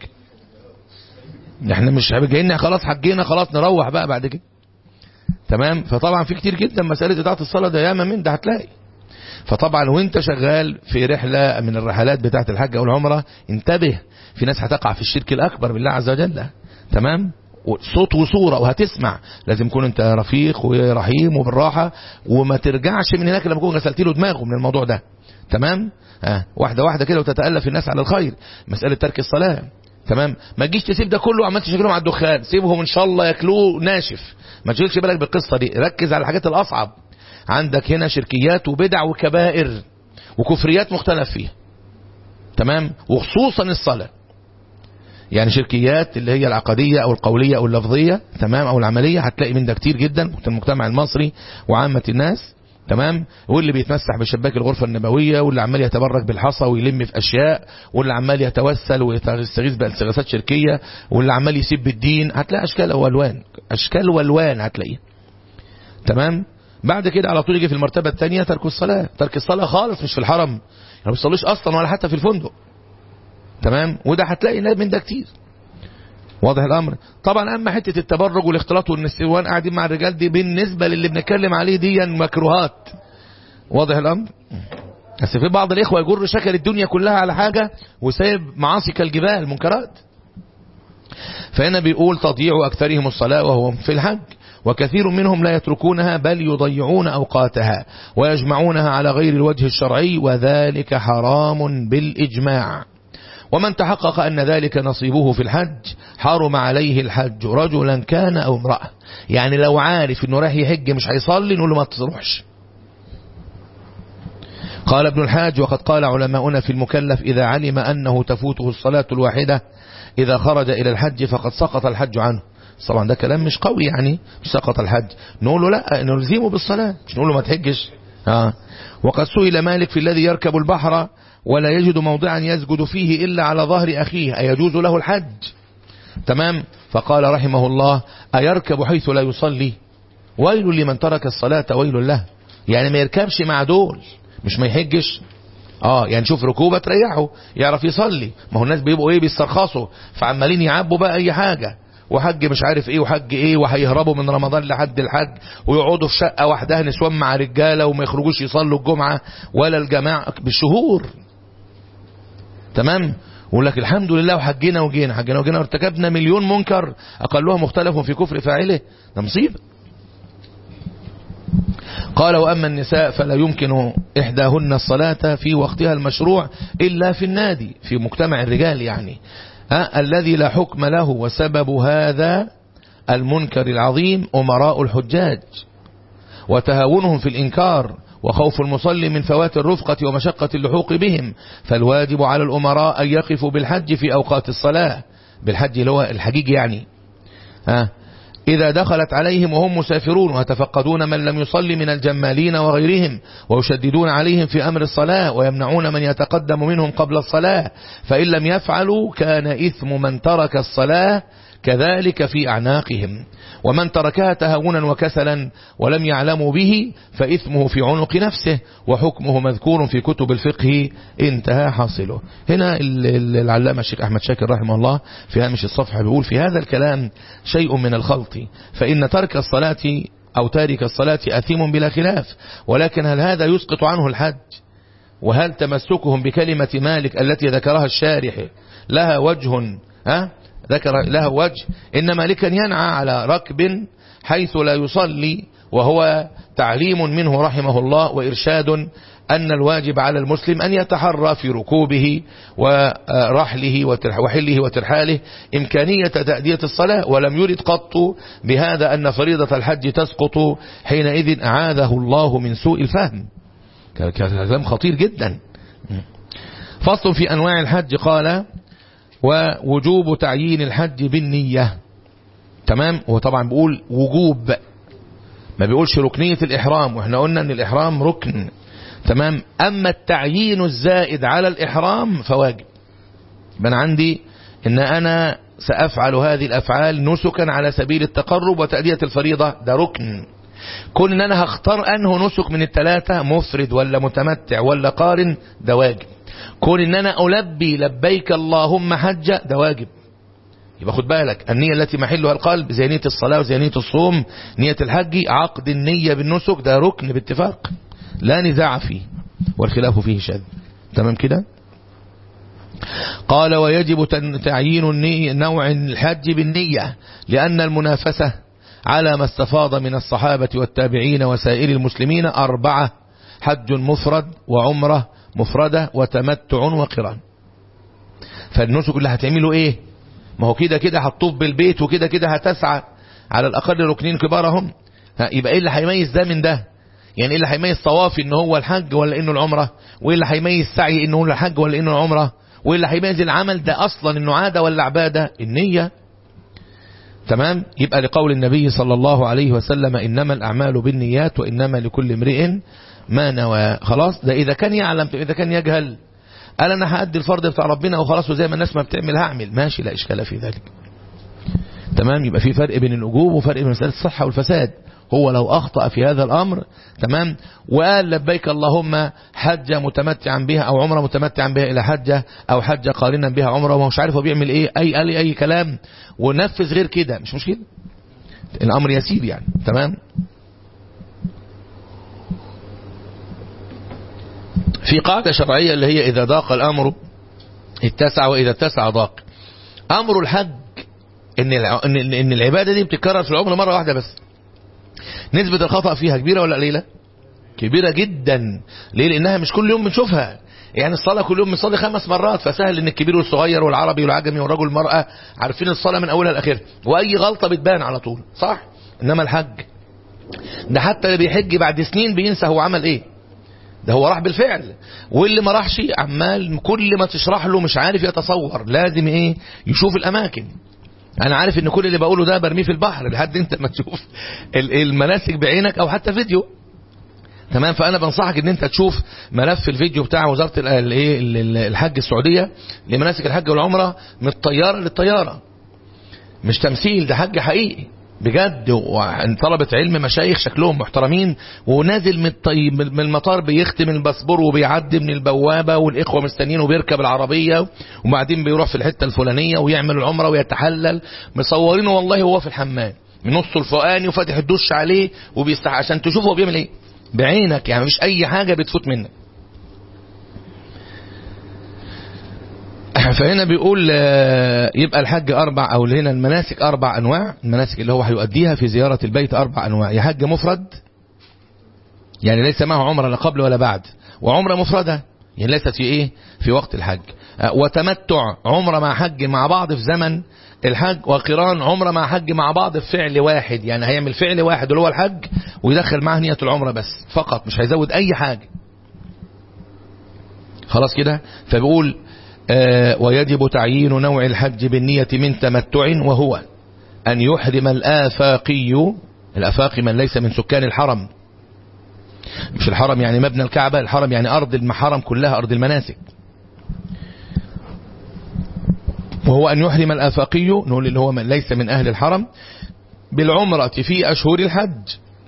احنا مش جايين خلاص حجينا خلاص نروح بقى بعد كده تمام فطبعا في كتير جدا مسألة إضاعة الصلاة ده ياما من ده هتلاقي فطبعا وانت شغال في رحلة من الرحلات بتاعة الحج او العمرة انتبه في ناس هتقع في الشرك الأكبر بالله عز وجل تمام صوت وصورة وهتسمع لازم يكون انت رفيق ورحيم وبالراحة وما ترجعش من هناك لما تكون غسلت له دماغه من الموضوع ده تمام آه. واحدة واحدة كده وتتألف الناس على الخير مسألة ترك الصلاة تمام ما تجيش تسيب ده كله وعمال تشغلهم على الدخان سيبهم ان شاء الله ياكلوه ناشف ما تشغلش بالك بالقصة دي ركز على الحاجات الأصعب عندك هنا شركيات وبدع وكبائر وكفريات مختلف فيها تمام وخصوصا الصلاة يعني شركيات اللي هي العقدية او القولية او اللفظية تمام او العملية هتلاقي من ده كتير جدا في المجتمع المصري وعامة الناس تمام واللي بيتمسح بشباك الغرفة النبوية واللي عمال يتبرك بالحصى ويلم في اشياء واللي عمال يتوسل ويستغيث باستغاثات شركية واللي عمال يسيب الدين هتلاقي اشكال والوان اشكال والوان هتلاقيه تمام بعد كده على طول يجي في المرتبة الثانية ترك الصلاة ترك الصلاة خالص مش في الحرم يعني ما بيصليش اصلا ولا حتى في الفندق تمام وده هتلاقي من ده كتير واضح الامر طبعا اما حته التبرج والاختلاط والنسوان قاعدين مع الرجال دي بالنسبه للي بنتكلم عليه دي مكروهات واضح الامر بس في بعض الاخوه يجر شكل الدنيا كلها على حاجه وسايب معاصي كالجبال منكرات فهنا بيقول تضييع اكثرهم الصلاه وهو في الحج وكثير منهم لا يتركونها بل يضيعون أوقاتها ويجمعونها على غير الوجه الشرعي وذلك حرام بالإجماع ومن تحقق أن ذلك نصيبه في الحج حرم عليه الحج رجلا كان أو امرأة يعني لو عارف أنه راح يحج مش هيصلي نقول له ما تروحش قال ابن الحاج وقد قال علماؤنا في المكلف إذا علم أنه تفوته الصلاة الواحدة إذا خرج إلى الحج فقد سقط الحج عنه طبعا ده كلام مش قوي يعني مش سقط الحج نقول له لا نلزمه بالصلاة مش نقول له ما تحجش آه. وقد سئل مالك في الذي يركب البحر ولا يجد موضعا يسجد فيه إلا على ظهر أخيه أيجوز له الحج تمام فقال رحمه الله أيركب حيث لا يصلي ويل لمن ترك الصلاة ويل له يعني ما يركبش مع دول مش ما يحجش اه يعني شوف ركوبة تريحه يعرف يصلي ما هو الناس بيبقوا ايه بيسترخصوا فعمالين يعبوا بقى اي حاجة وحج مش عارف ايه وحج ايه وهيهربوا من رمضان لحد الحج ويقعدوا في شقة واحدة نسوان مع رجالة وما يخرجوش يصلوا الجمعة ولا الجماعة بالشهور تمام يقول لك الحمد لله وحجينا وجينا حجينا وجينا وارتكبنا مليون منكر اقلها مختلف في كفر فاعله ده مصيبه قال وأما النساء فلا يمكن إحداهن الصلاة في وقتها المشروع إلا في النادي في مجتمع الرجال يعني ها الذي لا حكم له وسبب هذا المنكر العظيم أمراء الحجاج وتهاونهم في الإنكار وخوف المصلي من فوات الرفقة ومشقة اللحوق بهم فالواجب على الأمراء أن يقفوا بالحج في أوقات الصلاة بالحج اللي هو الحجيج يعني ها إذا دخلت عليهم وهم مسافرون ويتفقدون من لم يصلي من الجمالين وغيرهم ويشددون عليهم في أمر الصلاة ويمنعون من يتقدم منهم قبل الصلاة فإن لم يفعلوا كان إثم من ترك الصلاة كذلك في أعناقهم ومن تركها تهاونا وكسلا ولم يعلموا به فإثمه في عنق نفسه وحكمه مذكور في كتب الفقه انتهى حاصله هنا العلامة الشيخ أحمد شاكر رحمه الله في هامش الصفحة بيقول في هذا الكلام شيء من الخلط فإن ترك الصلاة أو تارك الصلاة أثيم بلا خلاف ولكن هل هذا يسقط عنه الحج وهل تمسكهم بكلمة مالك التي ذكرها الشارح لها وجه ها ذكر لها وجه إن مالكا ينعى على ركب حيث لا يصلي وهو تعليم منه رحمه الله وإرشاد أن الواجب على المسلم أن يتحرى في ركوبه ورحله وحله وترحاله إمكانية تأدية الصلاة ولم يرد قط بهذا أن فريضة الحج تسقط حينئذ أعاذه الله من سوء الفهم كلام خطير جدا فصل في أنواع الحج قال ووجوب تعيين الحج بالنية تمام هو طبعا بيقول وجوب ما بيقولش ركنية الإحرام واحنا قلنا ان الإحرام ركن تمام أما التعيين الزائد على الإحرام فواجب من عندي ان أنا سأفعل هذه الأفعال نسكا على سبيل التقرب وتأدية الفريضة ده ركن كون ان انا هختار انه نسك من الثلاثة مفرد ولا متمتع ولا قارن ده واجب كون ان انا البي لبيك اللهم حجة ده واجب يبقى خد بالك النية التي محلها القلب زي نية الصلاة وزي نية الصوم نية الحج عقد النية بالنسك ده ركن باتفاق لا نزاع فيه والخلاف فيه شاذ تمام كده قال ويجب تعيين نوع الحج بالنية لأن المنافسة على ما استفاض من الصحابة والتابعين وسائر المسلمين أربعة حج مفرد وعمرة مفردة وتمتع وقران فالنسك اللي هتعمله ايه ما هو كده كده هتطوف بالبيت وكده كده هتسعى على الأقل ركنين كبارهم يبقى ايه اللي هيميز ده من ده يعني ايه اللي هيميز طوافي ان هو الحج ولا انه العمرة وايه اللي هيميز سعي انه الحج ولا انه العمرة وايه اللي هيميز العمل ده اصلا انه عادة ولا عبادة النية تمام يبقى لقول النبي صلى الله عليه وسلم إنما الأعمال بالنيات وإنما لكل امرئ ما نوى خلاص ده إذا كان يعلم إذا كان يجهل قال أنا هأدي الفرض بتاع ربنا وخلاص وزي ما الناس ما بتعمل هعمل ماشي لا إشكال في ذلك تمام يبقى في فرق بين الوجوب وفرق بين مسألة الصحة والفساد هو لو أخطأ في هذا الأمر تمام وقال لبيك اللهم حجة متمتعا بها أو عمرة متمتعا بها إلى حجة أو حجة قارنا بها عمرة وما مش عارف هو بيعمل إيه أي قال أي كلام ونفذ غير كده مش مشكلة الأمر يسير يعني تمام في قاعدة شرعية اللي هي إذا ضاق الأمر اتسع وإذا اتسع ضاق أمر الحج إن إن العبادة دي بتتكرر في العمر مرة واحدة بس نسبة الخطأ فيها كبيرة ولا قليلة كبيرة جدا ليه لانها مش كل يوم بنشوفها يعني الصلاة كل يوم بنصلي خمس مرات فسهل ان الكبير والصغير والعربي والعجمي والرجل والمرأة عارفين الصلاة من اولها لاخرها واي غلطة بتبان على طول صح انما الحج ده حتى اللي بيحج بعد سنين بينسى هو عمل ايه ده هو راح بالفعل واللي ما راحش عمال كل ما تشرح له مش عارف يتصور لازم ايه يشوف الاماكن انا عارف ان كل اللي بقوله ده برميه في البحر لحد انت ما تشوف المناسك بعينك او حتى فيديو تمام فانا بنصحك ان انت تشوف ملف الفيديو بتاع وزارة الايه الحج السعودية لمناسك الحج والعمرة من الطيارة للطيارة مش تمثيل ده حج حقيقي بجد طلبة علم مشايخ شكلهم محترمين ونازل من الطيب من المطار بيختم الباسبور وبيعدي من البوابة والإخوة مستنيين وبيركب العربية وبعدين بيروح في الحتة الفلانية ويعمل العمرة ويتحلل مصورينه والله هو في الحمام من نصه الفوقاني وفاتح الدش عليه وبيستح عشان تشوف هو بيعمل ايه بعينك يعني مش اي حاجة بتفوت منك فهنا بيقول يبقى الحج أربع أو هنا المناسك أربع أنواع المناسك اللي هو هيؤديها في زيارة البيت أربع أنواع يا حج مفرد يعني ليس معه عمرة لا قبل ولا بعد وعمرة مفردة يعني ليست في إيه في وقت الحج وتمتع عمرة مع حج مع بعض في زمن الحج وقران عمرة مع حج مع بعض في فعل واحد يعني هيعمل فعل واحد اللي هو الحج ويدخل معه نية العمرة بس فقط مش هيزود أي حاجة خلاص كده فبيقول ويجب تعيين نوع الحج بالنية من تمتع وهو أن يحرم الآفاقي الأفاقي من ليس من سكان الحرم مش الحرم يعني مبنى الكعبة الحرم يعني أرض المحرم كلها أرض المناسك وهو أن يحرم الآفاقي نقول اللي هو من ليس من أهل الحرم بالعمرة في أشهر الحج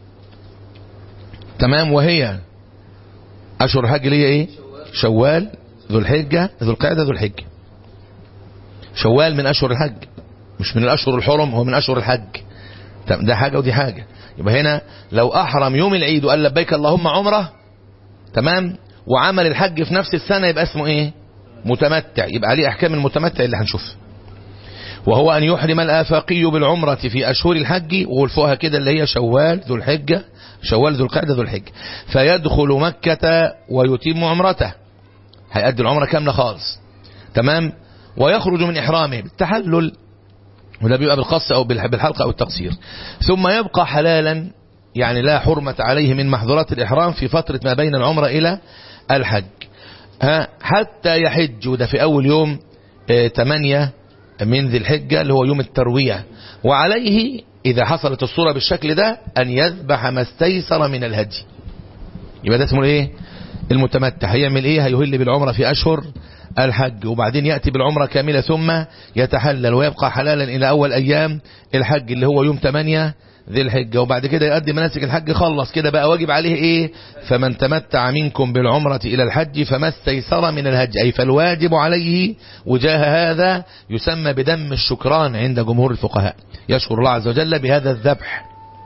تمام وهي أشهر الحج اللي هي إيه شوال ذو الحجة ذو القعدة ذو الحجة شوال من أشهر الحج مش من الأشهر الحرم هو من أشهر الحج ده حاجة ودي حاجة يبقى هنا لو أحرم يوم العيد وقال لبيك اللهم عمرة تمام وعمل الحج في نفس السنة يبقى اسمه ايه متمتع يبقى عليه أحكام المتمتع اللي هنشوفها وهو أن يحرم الآفاقي بالعمرة في أشهر الحج وفوقها كده اللي هي شوال ذو الحجة شوال ذو القعدة ذو الحجة فيدخل مكة ويتم عمرته هيأدي العمرة كاملة خالص تمام ويخرج من إحرامه بالتحلل وده بيبقى بالقص أو بالحلقة أو التقصير ثم يبقى حلالا يعني لا حرمة عليه من محظورات الإحرام في فترة ما بين العمرة إلى الحج ها حتى يحج وده في أول يوم 8 من ذي الحجة اللي هو يوم التروية وعليه إذا حصلت الصورة بالشكل ده أن يذبح ما استيسر من الهدي يبقى ده اسمه ايه المتمتع هيعمل ايه هيهل بالعمرة في أشهر الحج وبعدين يأتي بالعمرة كاملة ثم يتحلل ويبقى حلالا إلى أول أيام الحج اللي هو يوم 8 ذي الحجة وبعد كده يؤدي مناسك الحج خلص كده بقى واجب عليه ايه فمن تمتع منكم بالعمرة الى الحج فما استيسر من الهج اي فالواجب عليه وجاه هذا يسمى بدم الشكران عند جمهور الفقهاء يشكر الله عز وجل بهذا الذبح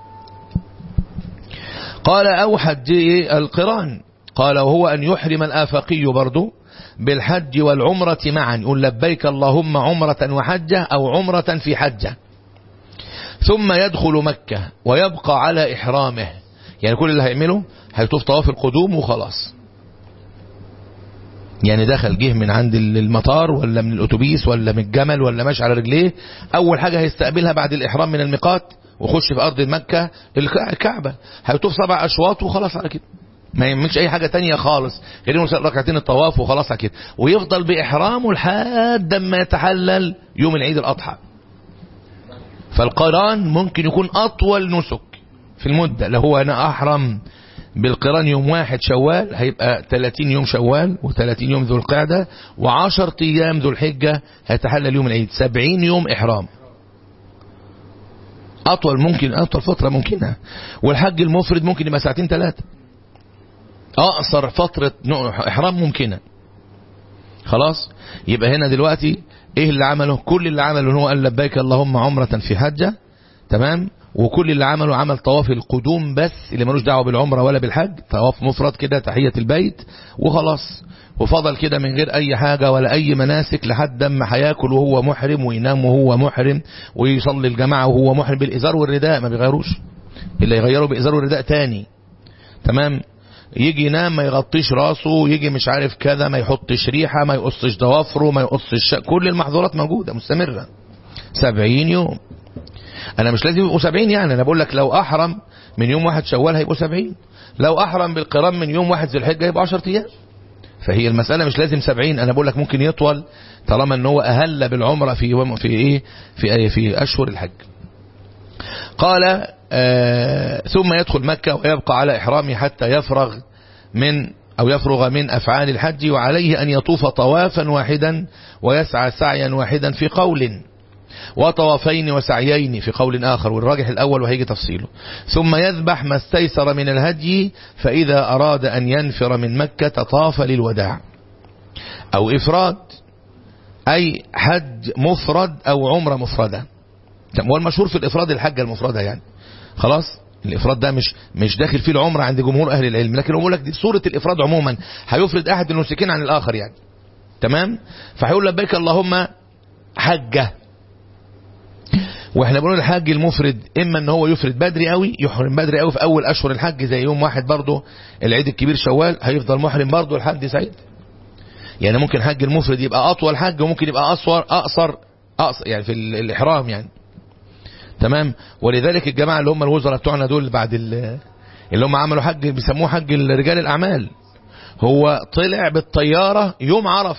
قال او حج القران قال وهو ان يحرم الافقي برضو بالحج والعمرة معا يقول لبيك اللهم عمرة وحجة او عمرة في حجة ثم يدخل مكة ويبقى على إحرامه يعني كل اللي هيعمله هيطوف طواف القدوم وخلاص يعني دخل جه من عند المطار ولا من الأتوبيس ولا من الجمل ولا ماشي على رجليه أول حاجة هيستقبلها بعد الإحرام من الميقات وخش في أرض مكة الكعبة هيطوف سبع أشواط وخلاص على كده ما يعملش اي حاجة تانية خالص غير ركعتين الطواف وخلاص على كده ويفضل بإحرامه لحد ما يتحلل يوم العيد الأضحى فالقران ممكن يكون أطول نسك في المدة لو هو أنا أحرم بالقران يوم واحد شوال هيبقى 30 يوم شوال و30 يوم ذو القعدة و10 أيام ذو الحجة هيتحلل يوم العيد 70 يوم إحرام أطول ممكن أطول فترة ممكنة والحج المفرد ممكن يبقى ساعتين ثلاثة أقصر فترة إحرام ممكنة خلاص يبقى هنا دلوقتي ايه اللي عمله كل اللي عمله هو قال لبيك اللهم عمرة في حجة تمام وكل اللي عمله عمل طواف القدوم بس اللي ملوش دعوه بالعمرة ولا بالحج طواف مفرد كده تحية البيت وخلاص وفضل كده من غير اي حاجة ولا اي مناسك لحد ما هياكل وهو محرم وينام وهو محرم ويصلي الجماعة وهو محرم بالازار والرداء ما بيغيروش اللي يغيروا بازار والرداء تاني تمام يجي ينام ما يغطيش راسه يجي مش عارف كذا ما يحطش ريحة ما يقصش ضوافره ما يقصش شا... كل المحظورات موجودة مستمرة سبعين يوم انا مش لازم يبقوا سبعين يعني انا بقول لك لو احرم من يوم واحد شوال هيبقوا سبعين لو احرم بالقران من يوم واحد ذي الحجة هيبقوا عشر ايام فهي المسألة مش لازم سبعين انا بقول لك ممكن يطول طالما ان هو اهل بالعمرة في في ايه في ايه في اشهر الحج قال آه ثم يدخل مكة ويبقى على إحرامه حتى يفرغ من أو يفرغ من أفعال الحج وعليه أن يطوف طوافا واحدا ويسعى سعيا واحدا في قول وطوافين وسعيين في قول آخر والراجح الأول وهيجي تفصيله ثم يذبح ما استيسر من الهدي فإذا أراد أن ينفر من مكة طاف للوداع أو إفراد أي حج مفرد أو عمرة مفردة والمشهور في الإفراد الحجة المفردة يعني خلاص الإفراد ده مش مش داخل فيه العمرة عند جمهور أهل العلم لكن أقول لك دي صورة الإفراد عموما هيفرد أحد المسلكين عن الآخر يعني تمام فهيقول لبيك اللهم حجة واحنا بنقول الحج المفرد اما ان هو يفرد بدري قوي يحرم بدري قوي في اول اشهر الحج زي يوم واحد برضه العيد الكبير شوال هيفضل محرم برضه لحد سعيد يعني ممكن حج المفرد يبقى اطول حج وممكن يبقى اقصر اقصر اقصر يعني في الاحرام يعني تمام ولذلك الجماعة اللي هم الوزراء بتوعنا دول بعد اللي هم عملوا حج بيسموه حج رجال الأعمال هو طلع بالطيارة يوم عرفة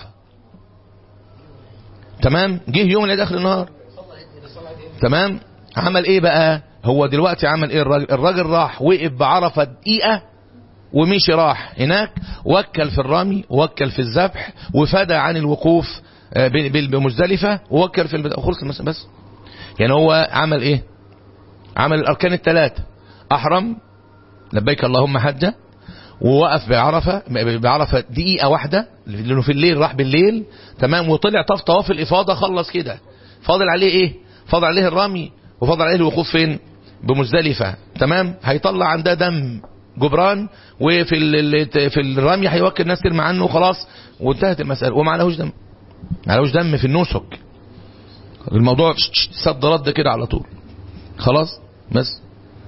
تمام جه يوم اللي داخل النهار تمام عمل ايه بقى هو دلوقتي عمل ايه الراجل الراجل راح وقف بعرفة دقيقة ومشي راح هناك وكل في الرمي وكل في الذبح وفدى عن الوقوف آه، ب- ب- بمزدلفة ووكل في البدء خلص المسألة بس يعني هو عمل ايه عمل الاركان الثلاثة احرم لبيك اللهم حجة ووقف بعرفة بعرفة دقيقة واحدة لانه في الليل راح بالليل تمام وطلع طاف طواف الافاضة خلص كده فاضل عليه ايه فاضل عليه الرمي وفاضل عليه الوقوف فين بمزدلفة تمام هيطلع عن ده دم جبران وفي ال- في الرمي هيوكل الناس ترمي عنه وخلاص وانتهت المسألة وما عليهوش دم ما عليهوش دم في النسك الموضوع صد رد كده على طول خلاص بس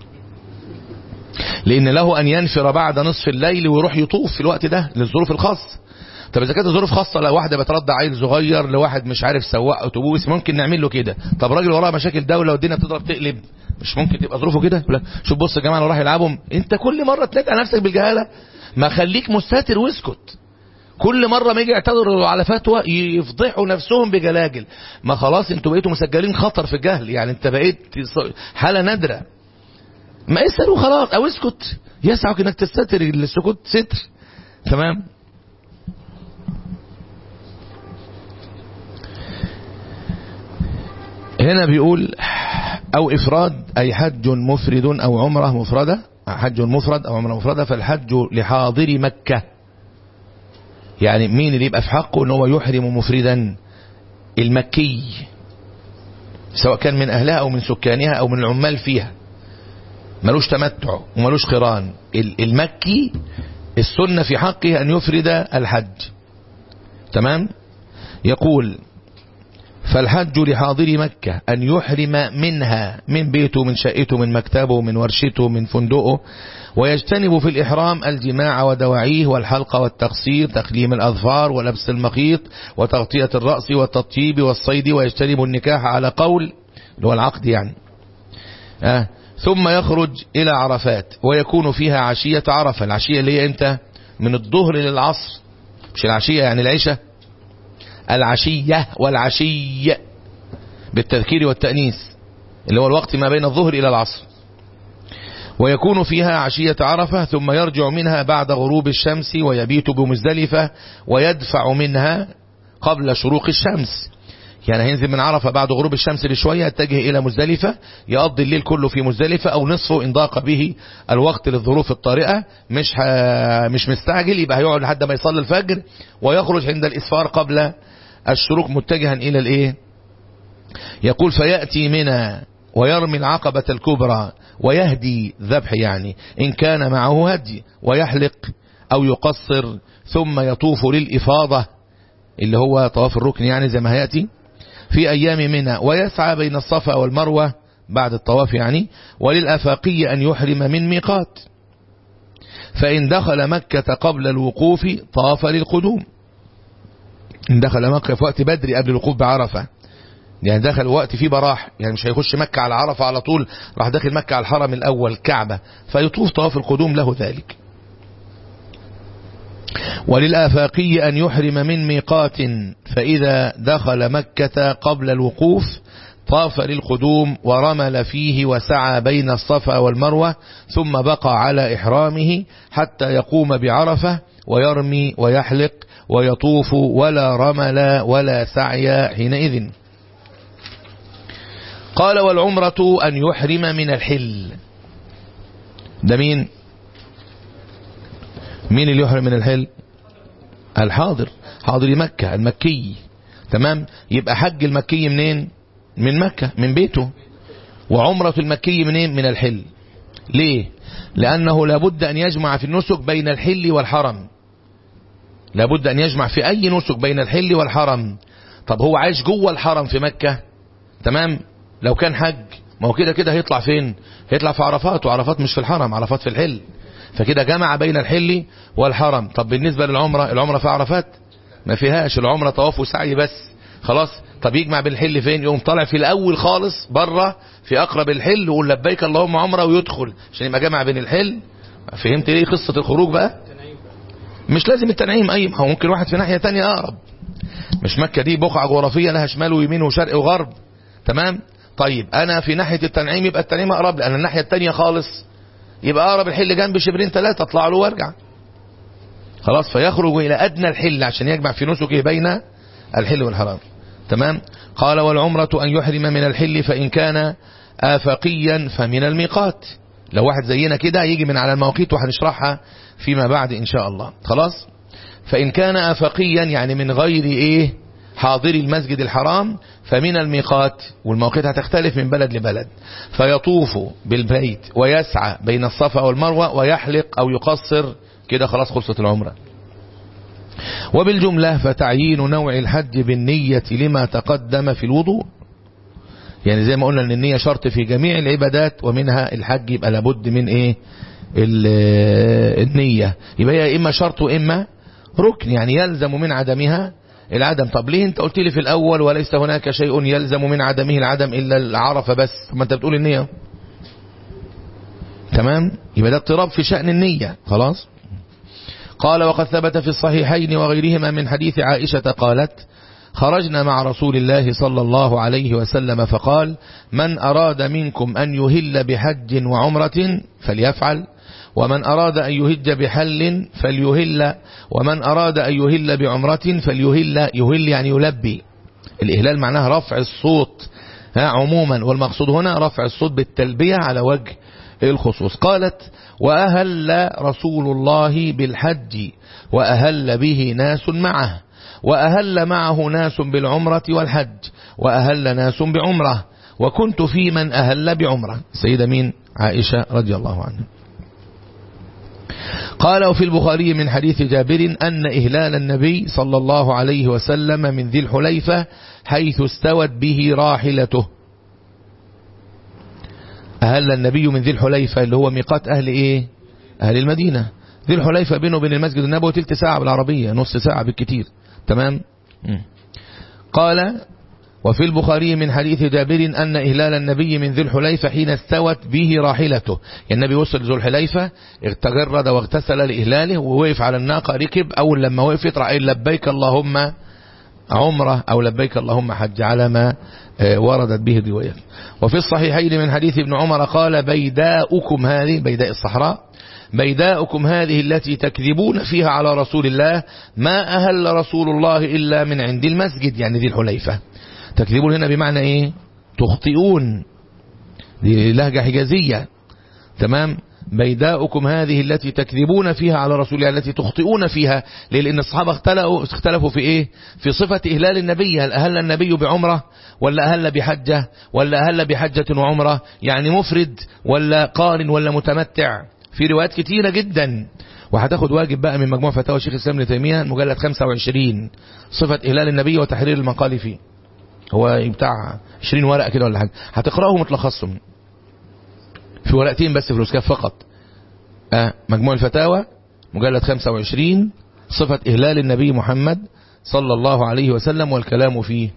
لان له ان ينفر بعد نصف الليل ويروح يطوف في الوقت ده للظروف الخاصة طب اذا كانت الظروف خاصة لو واحدة بترضع عيل صغير لواحد مش عارف سواق اتوبيس ممكن نعمل له كده طب راجل وراه مشاكل دولة والدنيا بتضرب تقلب مش ممكن تبقى ظروفه كده يقول لك شوف بص يا جماعه لو راح يلعبهم انت كل مره تلاقي على نفسك بالجهاله ما خليك مستتر واسكت كل مرة ما يجي يعتذروا على فتوى يفضحوا نفسهم بجلاجل ما خلاص انتوا بقيتوا مسجلين خطر في الجهل يعني انت بقيت حالة نادرة ما اسأل وخلاص او اسكت يسعك انك تستتر السكوت ستر تمام هنا بيقول او افراد اي حج مفرد او عمره مفردة حج مفرد او عمره مفردة فالحج لحاضر مكة يعني مين اللي يبقى في حقه ان هو يحرم مفردا المكي سواء كان من اهلها او من سكانها او من العمال فيها ملوش تمتع وملوش قران المكي السنة في حقه ان يفرد الحج تمام يقول فالحج لحاضر مكة أن يحرم منها من بيته من شقته من مكتبه من ورشته من فندقه ويجتنب في الإحرام الجماع ودواعيه والحلقة والتقصير تقليم الأظفار ولبس المخيط وتغطية الرأس والتطيب والصيد ويجتنب النكاح على قول اللي هو العقد يعني آه. ثم يخرج إلى عرفات ويكون فيها عشية عرفة العشية اللي هي امتى من الظهر للعصر مش العشية يعني العشاء العشية والعشي بالتذكير والتأنيث اللي هو الوقت ما بين الظهر إلى العصر ويكون فيها عشية عرفة ثم يرجع منها بعد غروب الشمس ويبيت بمزدلفة ويدفع منها قبل شروق الشمس يعني هينزل من عرفة بعد غروب الشمس بشوية يتجه إلى مزدلفة يقضي الليل كله في مزدلفة أو نصفه إن ضاق به الوقت للظروف الطارئة مش ه... مش مستعجل يبقى هيقعد لحد ما يصلي الفجر ويخرج عند الإسفار قبل الشروق متجها إلى الإيه يقول فيأتي منا ويرمي العقبة الكبرى ويهدي ذبح يعني إن كان معه هدي ويحلق أو يقصر ثم يطوف للإفاضة اللي هو طواف الركن يعني زي ما هيأتي في أيام منى ويسعى بين الصفا والمروة بعد الطواف يعني وللأفاقي أن يحرم من ميقات فإن دخل مكة قبل الوقوف طاف للقدوم إن دخل مكة في وقت بدري قبل الوقوف بعرفة يعني دخل وقت فيه براح يعني مش هيخش مكة على عرفة على طول راح داخل مكة على الحرم الأول كعبة فيطوف طواف القدوم له ذلك وللآفاقي أن يحرم من ميقات فإذا دخل مكة قبل الوقوف طاف للقدوم ورمل فيه وسعى بين الصفا والمروة ثم بقى على إحرامه حتى يقوم بعرفة ويرمي ويحلق ويطوف ولا رمل ولا سعي حينئذ قال والعمرة أن يحرم من الحل ده مين مين اللي يحرم من الحل الحاضر حاضر مكة المكي تمام يبقى حج المكي منين من مكة من بيته وعمرة المكي منين من الحل ليه لأنه لابد أن يجمع في النسك بين الحل والحرم لابد أن يجمع في أي نسك بين الحل والحرم طب هو عايش جوه الحرم في مكة تمام لو كان حج ما هو كده كده هيطلع فين هيطلع في عرفات وعرفات مش في الحرم عرفات في الحل فكده جمع بين الحل والحرم طب بالنسبة للعمرة العمرة في عرفات ما فيهاش العمرة طواف وسعي بس خلاص طب يجمع بين الحل فين يقوم طالع في الاول خالص بره في اقرب الحل ويقول لبيك اللهم عمره ويدخل عشان يبقى جمع بين الحل فهمت ليه قصة الخروج بقى مش لازم التنعيم اي هو ممكن واحد في ناحية تانية اقرب مش مكة دي بقعة جغرافية لها شمال ويمين وشرق وغرب تمام طيب انا في ناحية التنعيم يبقى التنعيم اقرب لان الناحية التانية خالص يبقى اقرب الحل جنب شبرين ثلاثة اطلع له وارجع خلاص فيخرج الى ادنى الحل عشان يجمع في نسكه بين الحل والحرام تمام قال والعمرة أن يحرم من الحل فإن كان آفقيا فمن الميقات لو واحد زينا كده يجي من على المواقيت وهنشرحها فيما بعد إن شاء الله خلاص فإن كان آفقيا يعني من غير إيه حاضر المسجد الحرام فمن الميقات والمواقيت هتختلف من بلد لبلد فيطوف بالبيت ويسعى بين الصفا والمروة ويحلق أو يقصر كده خلاص خلصت العمرة وبالجملة فتعيين نوع الحج بالنية لما تقدم في الوضوء يعني زي ما قلنا ان النية شرط في جميع العبادات ومنها الحج يبقى لابد من ايه النية يبقى هي اما شرط واما ركن يعني يلزم من عدمها العدم طب ليه انت قلت لي في الاول وليس هناك شيء يلزم من عدمه العدم الا العرفة بس ما انت بتقول النية تمام يبقى ده اضطراب في شأن النية خلاص قال وقد ثبت في الصحيحين وغيرهما من حديث عائشة قالت خرجنا مع رسول الله صلى الله عليه وسلم فقال من أراد منكم أن يهل بحج وعمرة فليفعل ومن أراد أن يهج بحل فليهل ومن أراد أن يهل بعمرة فليهل يهل يعني يلبي الإهلال معناها رفع الصوت ها عموما والمقصود هنا رفع الصوت بالتلبية على وجه الخصوص قالت وأهل رسول الله بالحج وأهل به ناس معه وأهل معه ناس بالعمرة والحج وأهل ناس بعمرة وكنت في من أهل بعمرة سيدة مين عائشة رضي الله عنها قال وفي البخاري من حديث جابر أن إهلال النبي صلى الله عليه وسلم من ذي الحليفة حيث استوت به راحلته أهل النبي من ذي الحليفة اللي هو ميقات أهل إيه أهل المدينة ذي الحليفة بينه وبين المسجد النبوي تلت ساعة بالعربية نص ساعة بالكتير تمام قال وفي البخاري من حديث جابر أن إهلال النبي من ذي الحليفة حين استوت به راحلته يعني النبي وصل ذو الحليفة تجرد واغتسل لإهلاله ووقف على الناقة ركب أول لما وقفت رأي لبيك اللهم عمرة أو لبيك اللهم حج على ما وردت به الروايات وفي الصحيحين من حديث ابن عمر قال بيداؤكم هذه بيداء الصحراء بيداؤكم هذه التي تكذبون فيها على رسول الله ما أهل رسول الله إلا من عند المسجد يعني ذي الحليفة تكذبون هنا بمعنى إيه تخطئون دي لهجة حجازية تمام بيداؤكم هذه التي تكذبون فيها على رسول الله التي تخطئون فيها لأن الصحابة اختلفوا, اختلفوا في إيه في صفة إهلال النبي هل أهل النبي بعمرة ولا أهل بحجة ولا أهل بحجة وعمرة يعني مفرد ولا قارن ولا متمتع في روايات كتيرة جدا وهتاخد واجب بقى من مجموع فتاوى الشيخ الإسلام ابن تيمية مجلد 25 صفة إهلال النبي وتحرير المقال فيه هو بتاع 20 ورقة كده ولا حاجة هتقرأهم وتلخصهم في ورقتين بس في الوسكاف فقط آه مجموع الفتاوى مجلد 25 صفة إهلال النبي محمد صلى الله عليه وسلم والكلام فيه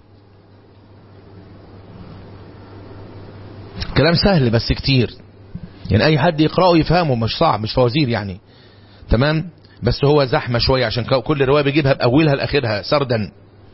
كلام سهل بس كتير يعني أي حد يقرأه يفهمه مش صعب مش فوازير يعني تمام بس هو زحمة شوية عشان كل رواية بيجيبها بأولها لآخرها سردا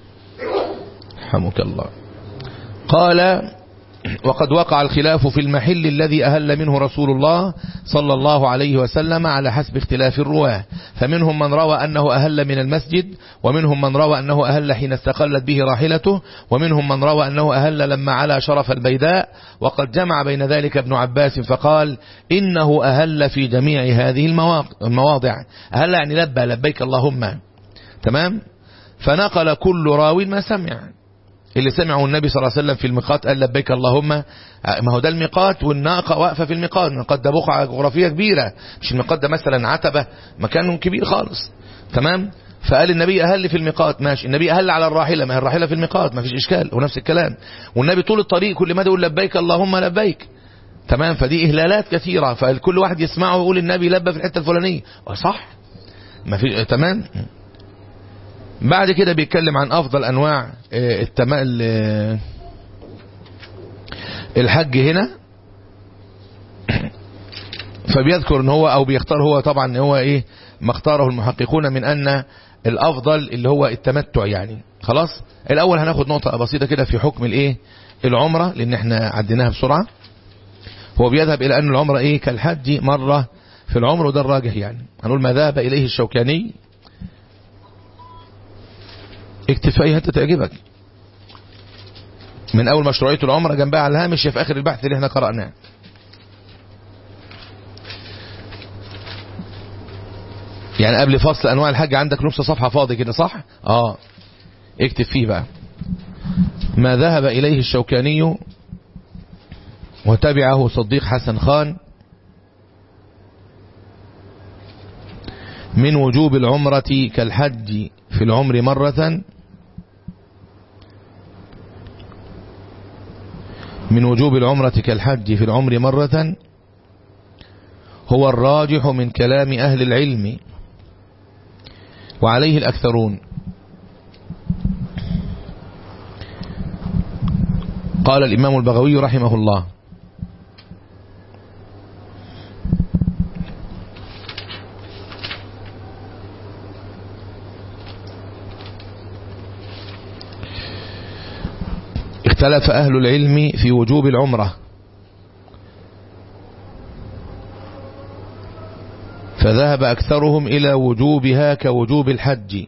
رحمك الله قال وقد وقع الخلاف في المحل الذي أهل منه رسول الله صلى الله عليه وسلم على حسب اختلاف الرواه فمنهم من روى أنه أهل من المسجد ومنهم من روى أنه أهل حين استقلت به راحلته ومنهم من روى أنه أهل لما على شرف البيداء وقد جمع بين ذلك ابن عباس فقال إنه أهل في جميع هذه المواضع أهل يعني لبى لبيك اللهم تمام فنقل كل راو ما سمع اللي سمعه النبي صلى الله عليه وسلم في الميقات قال لبيك اللهم ما هو ده الميقات والناقة واقفة في الميقات الميقات ده بقعة جغرافية كبيرة مش الميقات ده مثلا عتبة مكان كبير خالص تمام فقال النبي أهل في الميقات ماشي النبي أهل على الراحلة ما هي الراحلة في الميقات ما فيش إشكال ونفس الكلام والنبي طول الطريق كل ما يقول لبيك اللهم لبيك تمام فدي إهلالات كثيرة فكل واحد يسمعه ويقول النبي لبى في الحتة الفلانية صح ما في تمام بعد كده بيتكلم عن افضل انواع التمال الحج هنا فبيذكر ان هو او بيختار هو طبعا هو ايه ما اختاره المحققون من ان الافضل اللي هو التمتع يعني خلاص الاول هناخد نقطة بسيطة كده في حكم الايه العمرة لان احنا عديناها بسرعة هو بيذهب الى ان العمرة ايه كالحج مرة في العمر وده الراجح يعني هنقول ما ذهب اليه الشوكاني اكتب في اي حته تعجبك من اول مشروعيه العمره جنبها على الهامش في اخر البحث اللي احنا قراناه يعني قبل فصل انواع الحج عندك نص صفحه فاضي كده صح اه اكتب فيه بقى ما ذهب اليه الشوكاني وتبعه صديق حسن خان من وجوب العمرة كالحج في العمر مرة من وجوب العمرة كالحج في العمر مرة هو الراجح من كلام أهل العلم وعليه الأكثرون قال الإمام البغوي رحمه الله اختلف أهل العلم في وجوب العمرة فذهب أكثرهم إلى وجوبها كوجوب الحج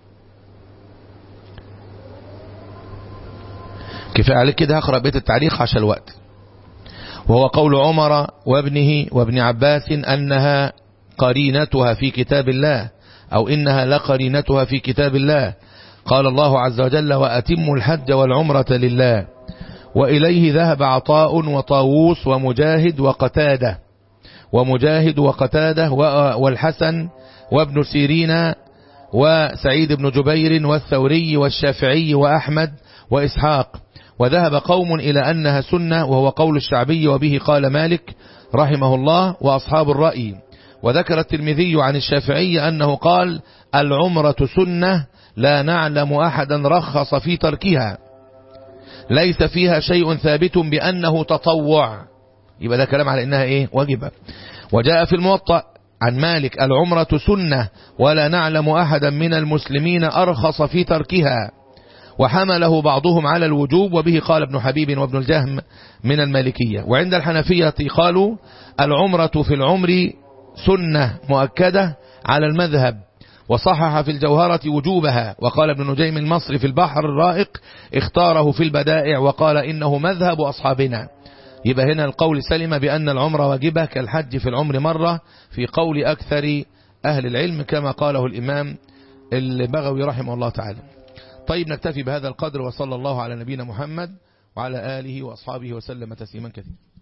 كفاية عليك كده هقرأ بيت التعليق عشان الوقت وهو قول عمر وابنه وابن عباس أنها قرينتها في كتاب الله أو إنها لقرينتها في كتاب الله قال الله عز وجل وأتموا الحج والعمرة لله وإليه ذهب عطاء وطاووس ومجاهد وقتاده ومجاهد وقتاده والحسن وابن سيرين وسعيد بن جبير والثوري والشافعي وأحمد وإسحاق وذهب قوم إلى أنها سنة وهو قول الشعبي وبه قال مالك رحمه الله وأصحاب الرأي وذكر الترمذي عن الشافعي أنه قال العمرة سنة لا نعلم أحدا رخص في تركها ليس فيها شيء ثابت بأنه تطوع يبقى ده كلام على إنها إيه واجبة وجاء في الموطأ عن مالك العمرة سنة ولا نعلم أحدا من المسلمين أرخص في تركها وحمله بعضهم على الوجوب وبه قال ابن حبيب وابن الجهم من المالكية وعند الحنفية قالوا العمرة في العمر سنة مؤكدة على المذهب وصحح في الجوهرة وجوبها وقال ابن نجيم المصري في البحر الرائق اختاره في البدائع وقال إنه مذهب أصحابنا يبقى هنا القول سلم بأن العمر واجبة كالحج في العمر مرة في قول أكثر أهل العلم كما قاله الإمام البغوي رحمه الله تعالى طيب نكتفي بهذا القدر وصلى الله على نبينا محمد وعلى آله وأصحابه وسلم تسليما كثيرا